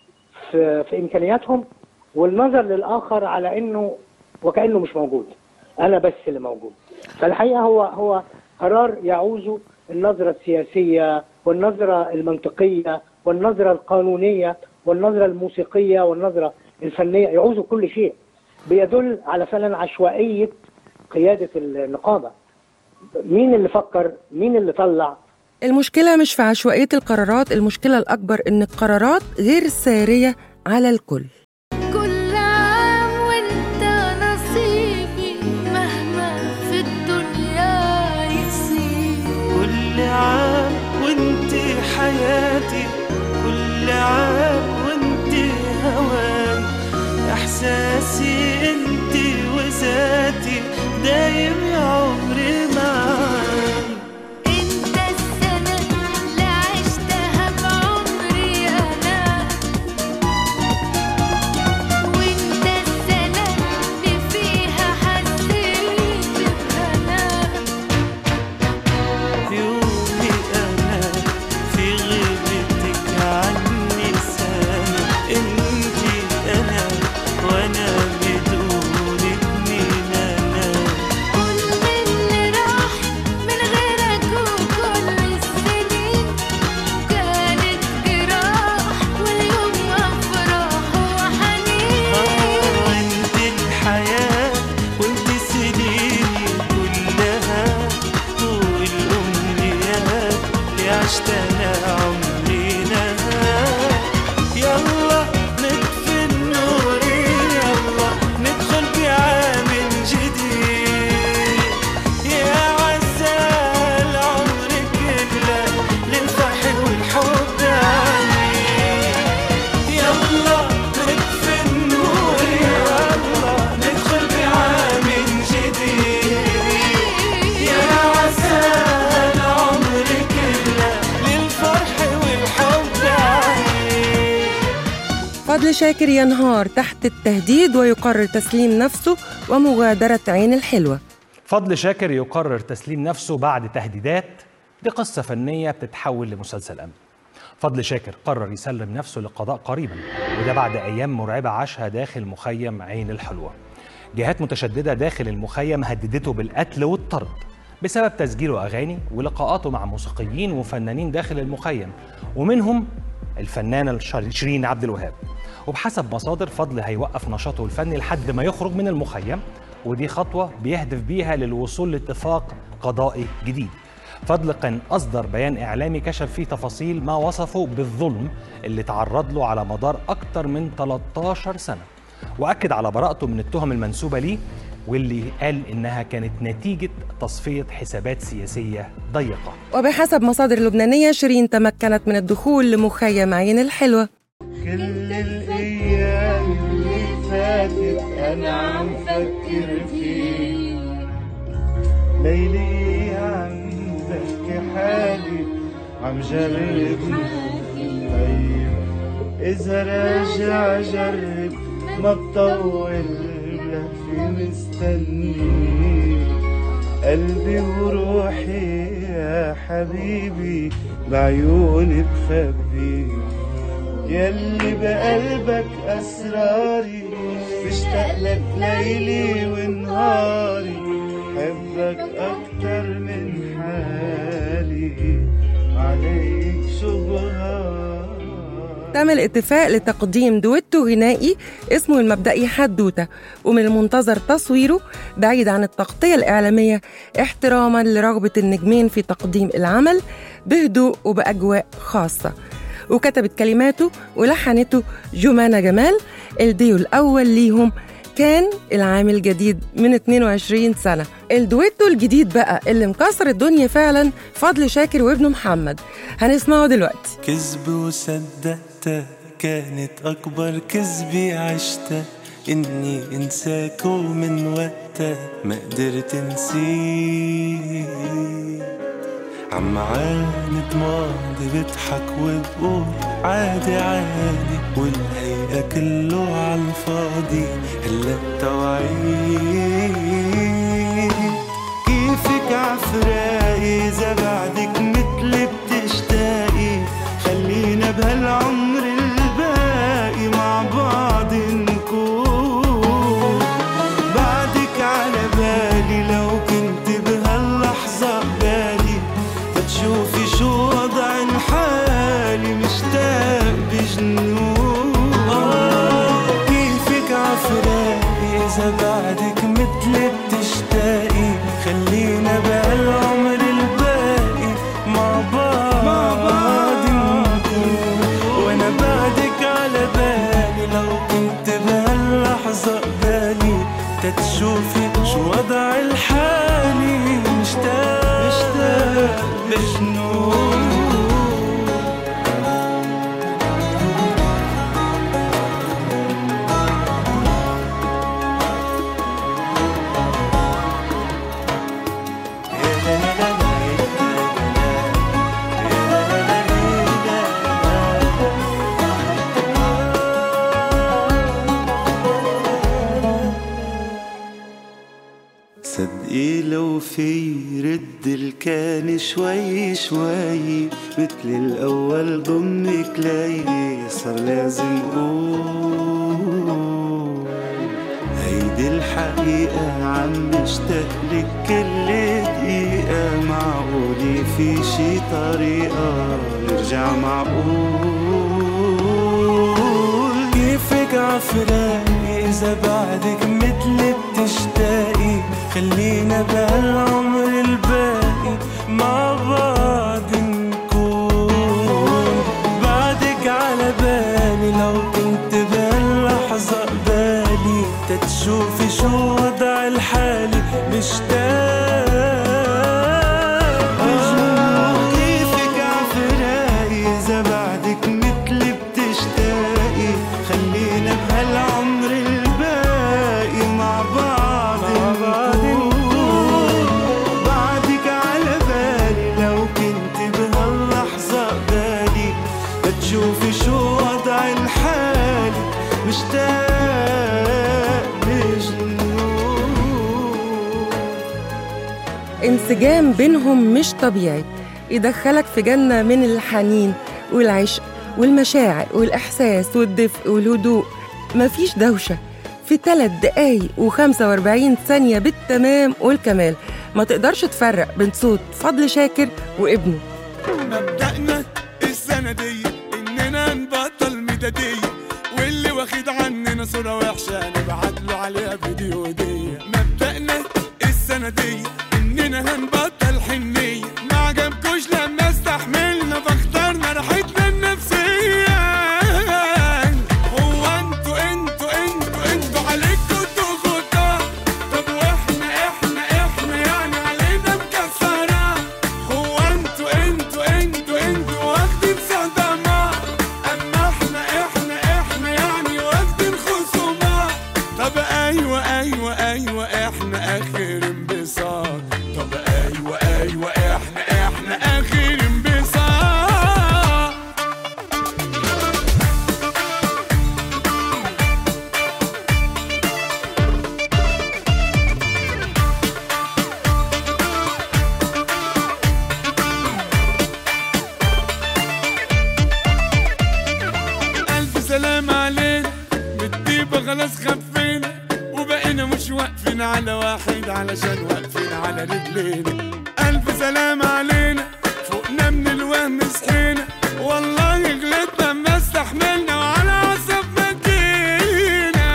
في في امكانياتهم والنظر للاخر على انه وكانه مش موجود انا بس اللي موجود فالحقيقه هو هو قرار يعوز النظره السياسيه والنظره المنطقيه والنظره القانونيه والنظره الموسيقيه والنظره الفنيه يعوز كل شيء بيدل على فعلا عشوائيه قياده النقابه مين اللي فكر مين اللي طلع المشكلة مش في عشوائية القرارات المشكلة الأكبر إن القرارات غير سارية على الكل كل عام وانت نصيبي مهما في الدنيا يصير كل عام وانت حياتي كل عام وانت هواي احساسي انت وذاتي دايم يا عمري معاي انت السنة اللي عشتها بعمري انا وانت السنة اللي فيها حسيت بهنا يومي انا في غيبتك عني سنة انتي انا وانا بدونك مين انا كل اللي راح من غيرك وكل السنين كانت جراح واليوم افراح وحنين انت الحياة وانت سنيني كلها والأمنيات اللي عشت أنا عمرنا يلا نطفي النور يلا ندخل بعام جديد يا عسى العمر كله للفرح والحب عليك يلا نطفي النور يلا ندخل بعام جديد يا عسى العمر كله للفرح والحب عليك فضل شاكر ينهار تحت التهديد ويقرر تسليم نفسه ومغادرة عين الحلوة فضل شاكر يقرر تسليم نفسه بعد تهديدات دي قصة فنية بتتحول لمسلسل أمن فضل شاكر قرر يسلم نفسه للقضاء قريبا وده بعد أيام مرعبة عاشها داخل مخيم عين الحلوة جهات متشددة داخل المخيم هددته بالقتل والطرد بسبب تسجيله أغاني ولقاءاته مع موسيقيين وفنانين داخل المخيم ومنهم الفنانة الشر- شيرين عبد الوهاب وبحسب مصادر فضل هيوقف نشاطه الفني لحد ما يخرج من المخيم ودي خطوة بيهدف بيها للوصول لاتفاق قضائي جديد فضل كان أصدر بيان إعلامي كشف فيه تفاصيل ما وصفه بالظلم اللي تعرض له على مدار أكتر من 13 سنة وأكد على براءته من التهم المنسوبة ليه واللي قال إنها كانت نتيجة تصفية حسابات سياسية ضيقة وبحسب مصادر لبنانية شيرين تمكنت من الدخول لمخيم عين الحلوة كل الايام اللي فاتت انا عم فكر فيك ليلي عم بحكي حالي عم جرب طيب اذا راجع جرب ما بطول لهفي مستني قلبي وروحي يا حبيبي بعيوني بخبي يلي بقلبك أسراري بشتاق لك ليلي ونهاري حبك أكتر من حالي عليك شبهات تم الاتفاق لتقديم دويتو غنائي اسمه المبدئي حدوتة ومن المنتظر تصويره بعيد عن التغطية الإعلامية احتراما لرغبة النجمين في تقديم العمل بهدوء وبأجواء خاصة وكتبت كلماته ولحنته جمانة جمال الديو الأول ليهم كان العام الجديد من 22 سنة الدويتو الجديد بقى اللي مكسر الدنيا فعلا فضل شاكر وابنه محمد هنسمعه دلوقتي كذب وصدقته كانت أكبر كذبة عشتها إني أنساك ومن وقتها ما قدرت أنسيك عم عاند ماضي بضحك وبقول عادي عادي والهيئة كله عالفاضي هلا توعيك كيفك عفراقي إذا بعدك مثلي بتشتاقي خلينا بهالعمر الباقي مع بعض نكون بعدك على بالي لو كنت بهاللحظة قبالي بتشوفي شو وضع الحالي مشتاق بجنون آه كيفك عفراقي إذا بعدك مثلي بتشتاقي خلينا بهالعمر الباقي مع بعض مع بعض نكون وانا بعدك على بالي لو كنت بهاللحظة قبالي تتشوفي شو وضع الحالي مشتاق مشتاق بجنون صدقي لو في رد الكان شوي شوي مثل الأول ضمك لي صار لازم قول هيدي الحقيقة عم بشتاق لك كل دقيقة معقولة في شي طريقة نرجع معقول كيفك عفراقي إذا بعدك مثلي بتشتاقي خلينا بهالعمر الباقي مع بعض نكون بعدك على بالي لو كنت بهاللحظة قبالي تتشوفي شو وضع الحالي مشتاق بجنون كيفك عفراقي إذا بعدك مثلي بتشتاقي خلينا بهالعمر الباقي مع بعض نكون بعدك على بالي لو كنت بهاللحظة قبالي بتشوفي شو وضع الحالي مشتاق بجنون انسجام بينهم مش طبيعي يدخلك في جنة من الحنين والعشق والمشاعر والإحساس والدفء والهدوء مفيش دوشة في ثلاث دقايق و45 ثانية بالتمام والكمال ما تقدرش تفرق بين صوت فضل شاكر وابنه مبدأنا السنة دي إننا نبطل ميدادية واللي واخد عننا صورة وحشة نبعت له عليها فيديو هدية مبدأنا السنة دي إننا هنبطل حنية ما عجبكوش لما استحملنا فاخترنا راحتنا النفسية هو انتوا انتوا انتوا انتوا عليكوا ضغوطات طب واحنا احنا احنا يعني علينا مكسرة هو انتوا انتوا انتوا انتوا واخدين صدمات اما احنا احنا احنا يعني واخدين خصومات طب ايوه ايوه ايوه احنا اخر انبساط طب ايوه ايوه احنا احنا اخر انبساط ألف سلام علينا بالطيبة خلاص خفينا وبقينا مش واقفين على واحد علشان واقفين على رجلينا ألف سلام علينا فوقنا من الوهم صحينا والله غلطنا ما استحملنا وعلى عصب ما جينا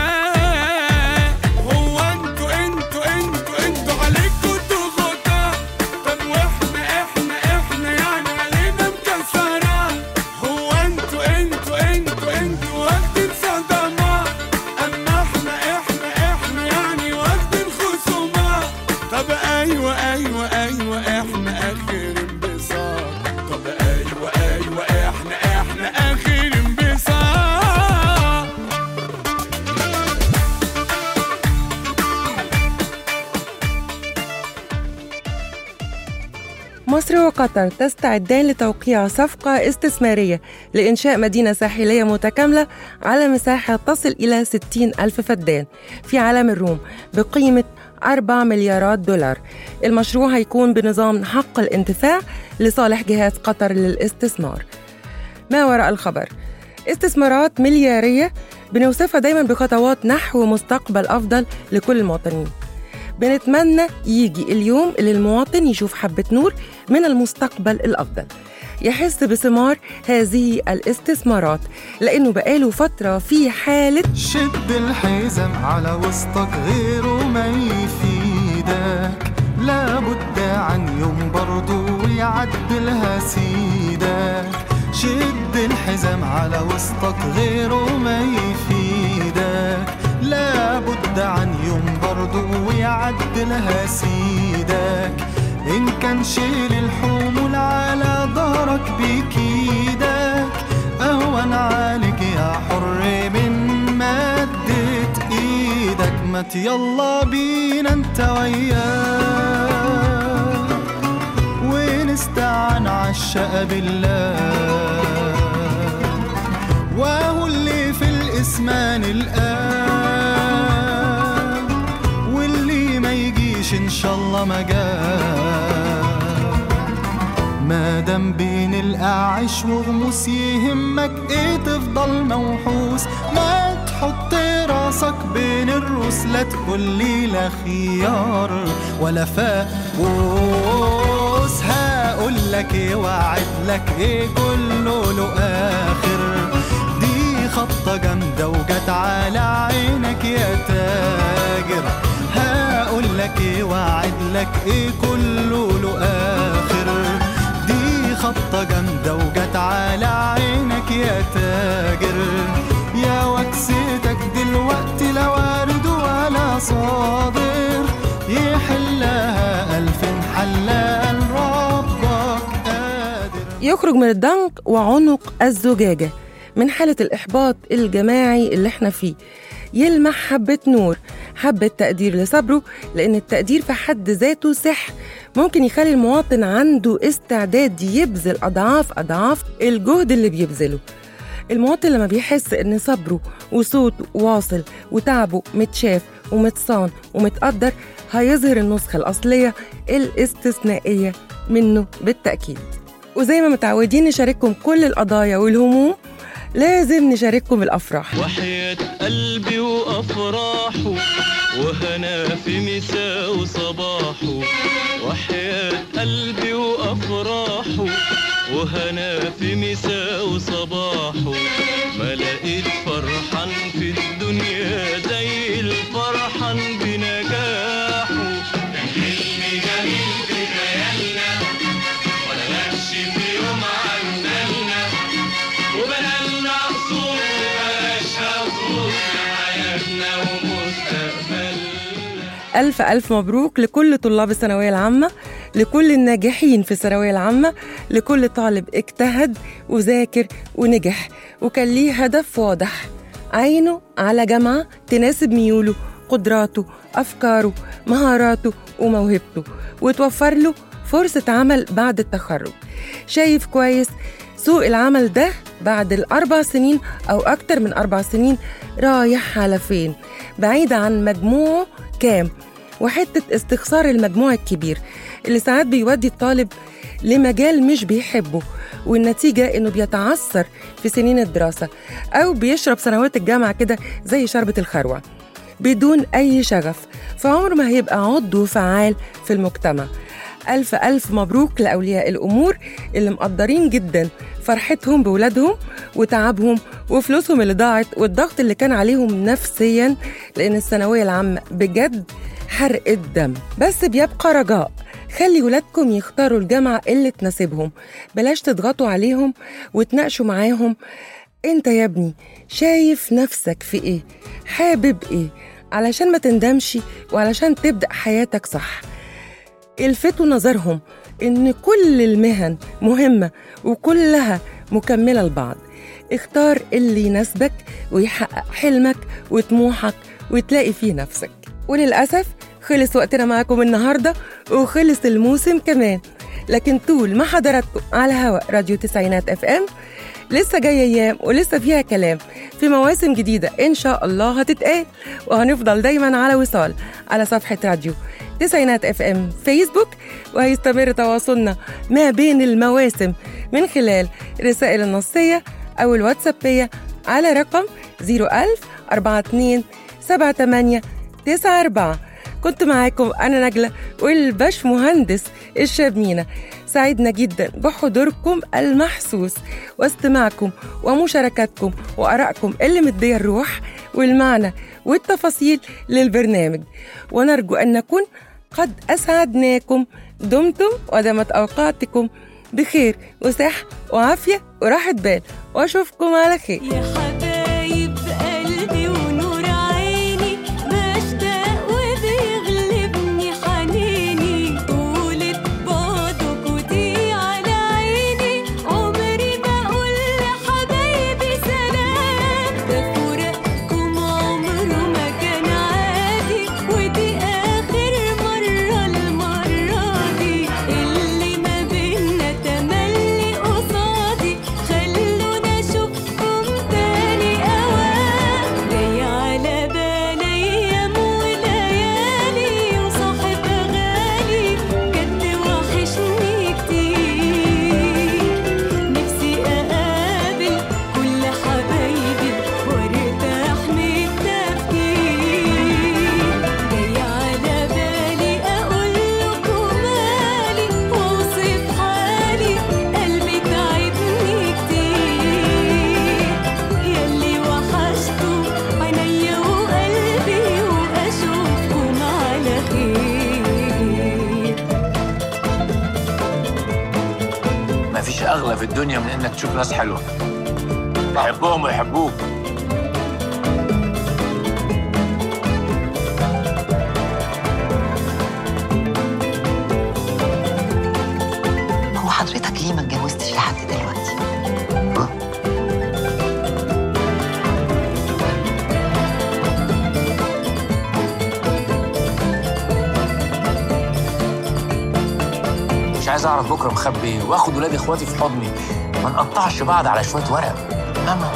هو انتوا انتوا انتوا انتوا عليكوا ضغوطات طب واحنا احنا احنا يعني علينا مكسرات هو انتوا انتوا انتوا انتوا واخدين صدمات اما احنا احنا احنا يعني واخدين خصومات طب ايوه ايوه ايوه احنا اخر انبساط طب ايوه ايوه احنا احنا اخر انبساط مصر وقطر تستعدان لتوقيع صفقة استثمارية لإنشاء مدينة ساحلية متكاملة على مساحة تصل إلى 60 ألف فدان في عالم الروم بقيمة 4 مليارات دولار المشروع هيكون بنظام حق الانتفاع لصالح جهاز قطر للاستثمار ما وراء الخبر استثمارات مليارية بنوصفها دايما بخطوات نحو مستقبل أفضل لكل المواطنين بنتمنى يجي اليوم اللي المواطن يشوف حبة نور من المستقبل الأفضل يحس بثمار هذه الاستثمارات لأنه بقاله فترة في حالة شد الحزام على وسطك غيره ما يفيدك لابد عن يوم برضو يعدلها سيدك شد الحزام على وسطك غيره ما يفيدك لابد عن يوم برضو يعدلها سيدك إن كان شيل الحمول على ظهرك بكيدك أهون عليك يا حر من مدة إيدك مت يلا بينا انت وياه ونستعن عالشقى بالله وهو اللي في الاسمان الآن واللي ما يجيش إن شاء الله ما جاء ما دام بين الأعش وغموس يهمك إيه تفضل موحوس ما تحط راسك بين الروس لا تقول لي لا خيار ولا فاقوس هقول لك ايه وعد لك ايه كله له اخر دي خطة جامدة وجت على عينك يا تاجر هقول لك ايه وعد لك ايه كله له اخر دي خطة جامدة وجت على عينك يا تاجر يا وكستك دلوقتي لا وارد ولا صادر يحلها ألف حلال ربك قادر يخرج من الضنك وعنق الزجاجة من حالة الإحباط الجماعي اللي احنا فيه يلمح حبة نور حبة تقدير لصبره لأن التقدير في حد ذاته سحر ممكن يخلي المواطن عنده استعداد يبذل أضعاف أضعاف الجهد اللي بيبذله المواطن لما بيحس إن صبره وصوته واصل وتعبه متشاف ومتصان ومتقدر هيظهر النسخة الأصلية الاستثنائية منه بالتأكيد وزي ما متعودين نشارككم كل القضايا والهموم لازم نشارككم الأفراح وحياة قلبي وأفراحه وهنا في مساء وصباحه وحياة قلبي وأفراحه وهنا في مساء وصباحه ما لقيت فرحان في الدنيا زي الفرحان بنجاحه كان حلم جميل في خيالنا ولا غش في يوم عندنا وبنالنا قصور وبلاش قصور لحياتنا ومستقبلنا ألف ألف مبروك لكل طلاب الثانوية العامة لكل الناجحين في الثانوية العامة لكل طالب اجتهد وذاكر ونجح وكان ليه هدف واضح عينه على جامعة تناسب ميوله قدراته أفكاره مهاراته وموهبته وتوفر له فرصة عمل بعد التخرج شايف كويس سوق العمل ده بعد الأربع سنين أو أكتر من أربع سنين رايح على فين بعيد عن مجموعه كام وحتة استخسار المجموع الكبير اللي ساعات بيودي الطالب لمجال مش بيحبه والنتيجة إنه بيتعثر في سنين الدراسة أو بيشرب سنوات الجامعة كده زي شربة الخروع بدون أي شغف فعمر ما هيبقى عضو فعال في المجتمع ألف ألف مبروك لأولياء الأمور اللي مقدرين جدا فرحتهم بولادهم وتعبهم وفلوسهم اللي ضاعت والضغط اللي كان عليهم نفسيا لأن الثانوية العامة بجد حرق الدم بس بيبقى رجاء خلي ولادكم يختاروا الجامعة اللي تناسبهم بلاش تضغطوا عليهم وتناقشوا معاهم انت يا ابني شايف نفسك في ايه حابب ايه علشان ما تندمش وعلشان تبدأ حياتك صح الفتوا نظرهم ان كل المهن مهمة وكلها مكملة لبعض اختار اللي يناسبك ويحقق حلمك وطموحك وتلاقي فيه نفسك وللأسف خلص وقتنا معاكم النهاردة وخلص الموسم كمان لكن طول ما حضراتكم على هواء راديو تسعينات اف ام لسه جاية أيام ولسه فيها كلام في مواسم جديدة إن شاء الله هتتقال وهنفضل دايما على وصال على صفحة راديو تسعينات اف ام فيسبوك وهيستمر تواصلنا ما بين المواسم من خلال رسائل النصية أو الواتسابية على رقم 01000 42 78 94 كنت معاكم أنا نجلة والباش مهندس الشاب مينا سعدنا جدا بحضوركم المحسوس واستماعكم ومشاركاتكم وآرائكم اللي مدية الروح والمعنى والتفاصيل للبرنامج ونرجو أن نكون قد أسعدناكم دمتم ودامت أوقاتكم بخير وصحة وعافية وراحة بال وأشوفكم على خير يا حبايب قلبي ونور عيني بشتاق وبيغلبني حنيني طولة بعدك ودي على عيني عمري ما أقول لحبايبي سلام ده فراقكم عمره ما كان عادي ودي آخر مرة المرة دي اللي ما بينا تملي قصادي خلونا أشوفكم تاني أوام جاي على بالي أيام وليالي وصاحب غالي بجد وحشني كتير نفسي أقابل كل حبايبي وارتاح من التفكير جاي على بالي أقول لكم مالي وأوصف حالي قلبي تعبني كتير ياللي وحشتوا عينيا وقلبي وأشوفكم على خير مفيش اغلى في الدنيا من انك تشوف ناس حلوه تحبهم ويحبوك هو حضرتك ليه ما اتجوزتش لحد دلوقتي؟ مش عايز اعرف بكره مخبي ايه واخد ولاد اخواتي في حضني ما نقطعش بعض على شويه ورق ماما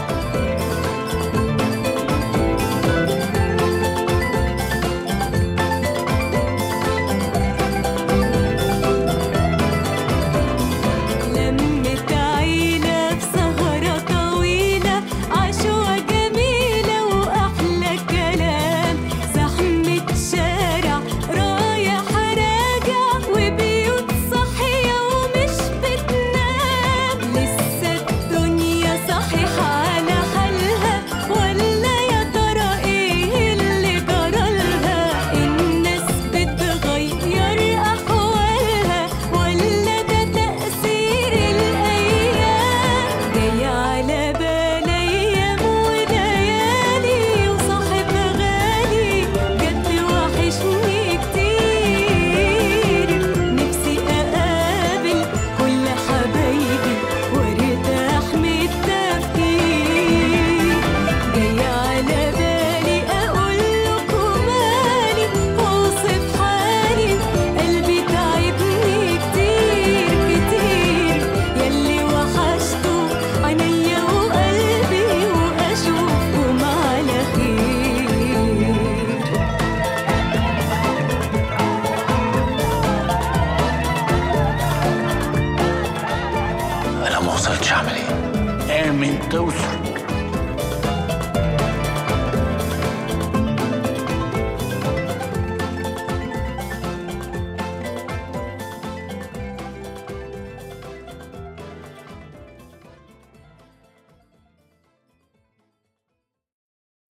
لمت عيلة بسهرة طويلة عشوة جميلة وأحلى كلام زحمة قررتش اعمل ايه امن توصل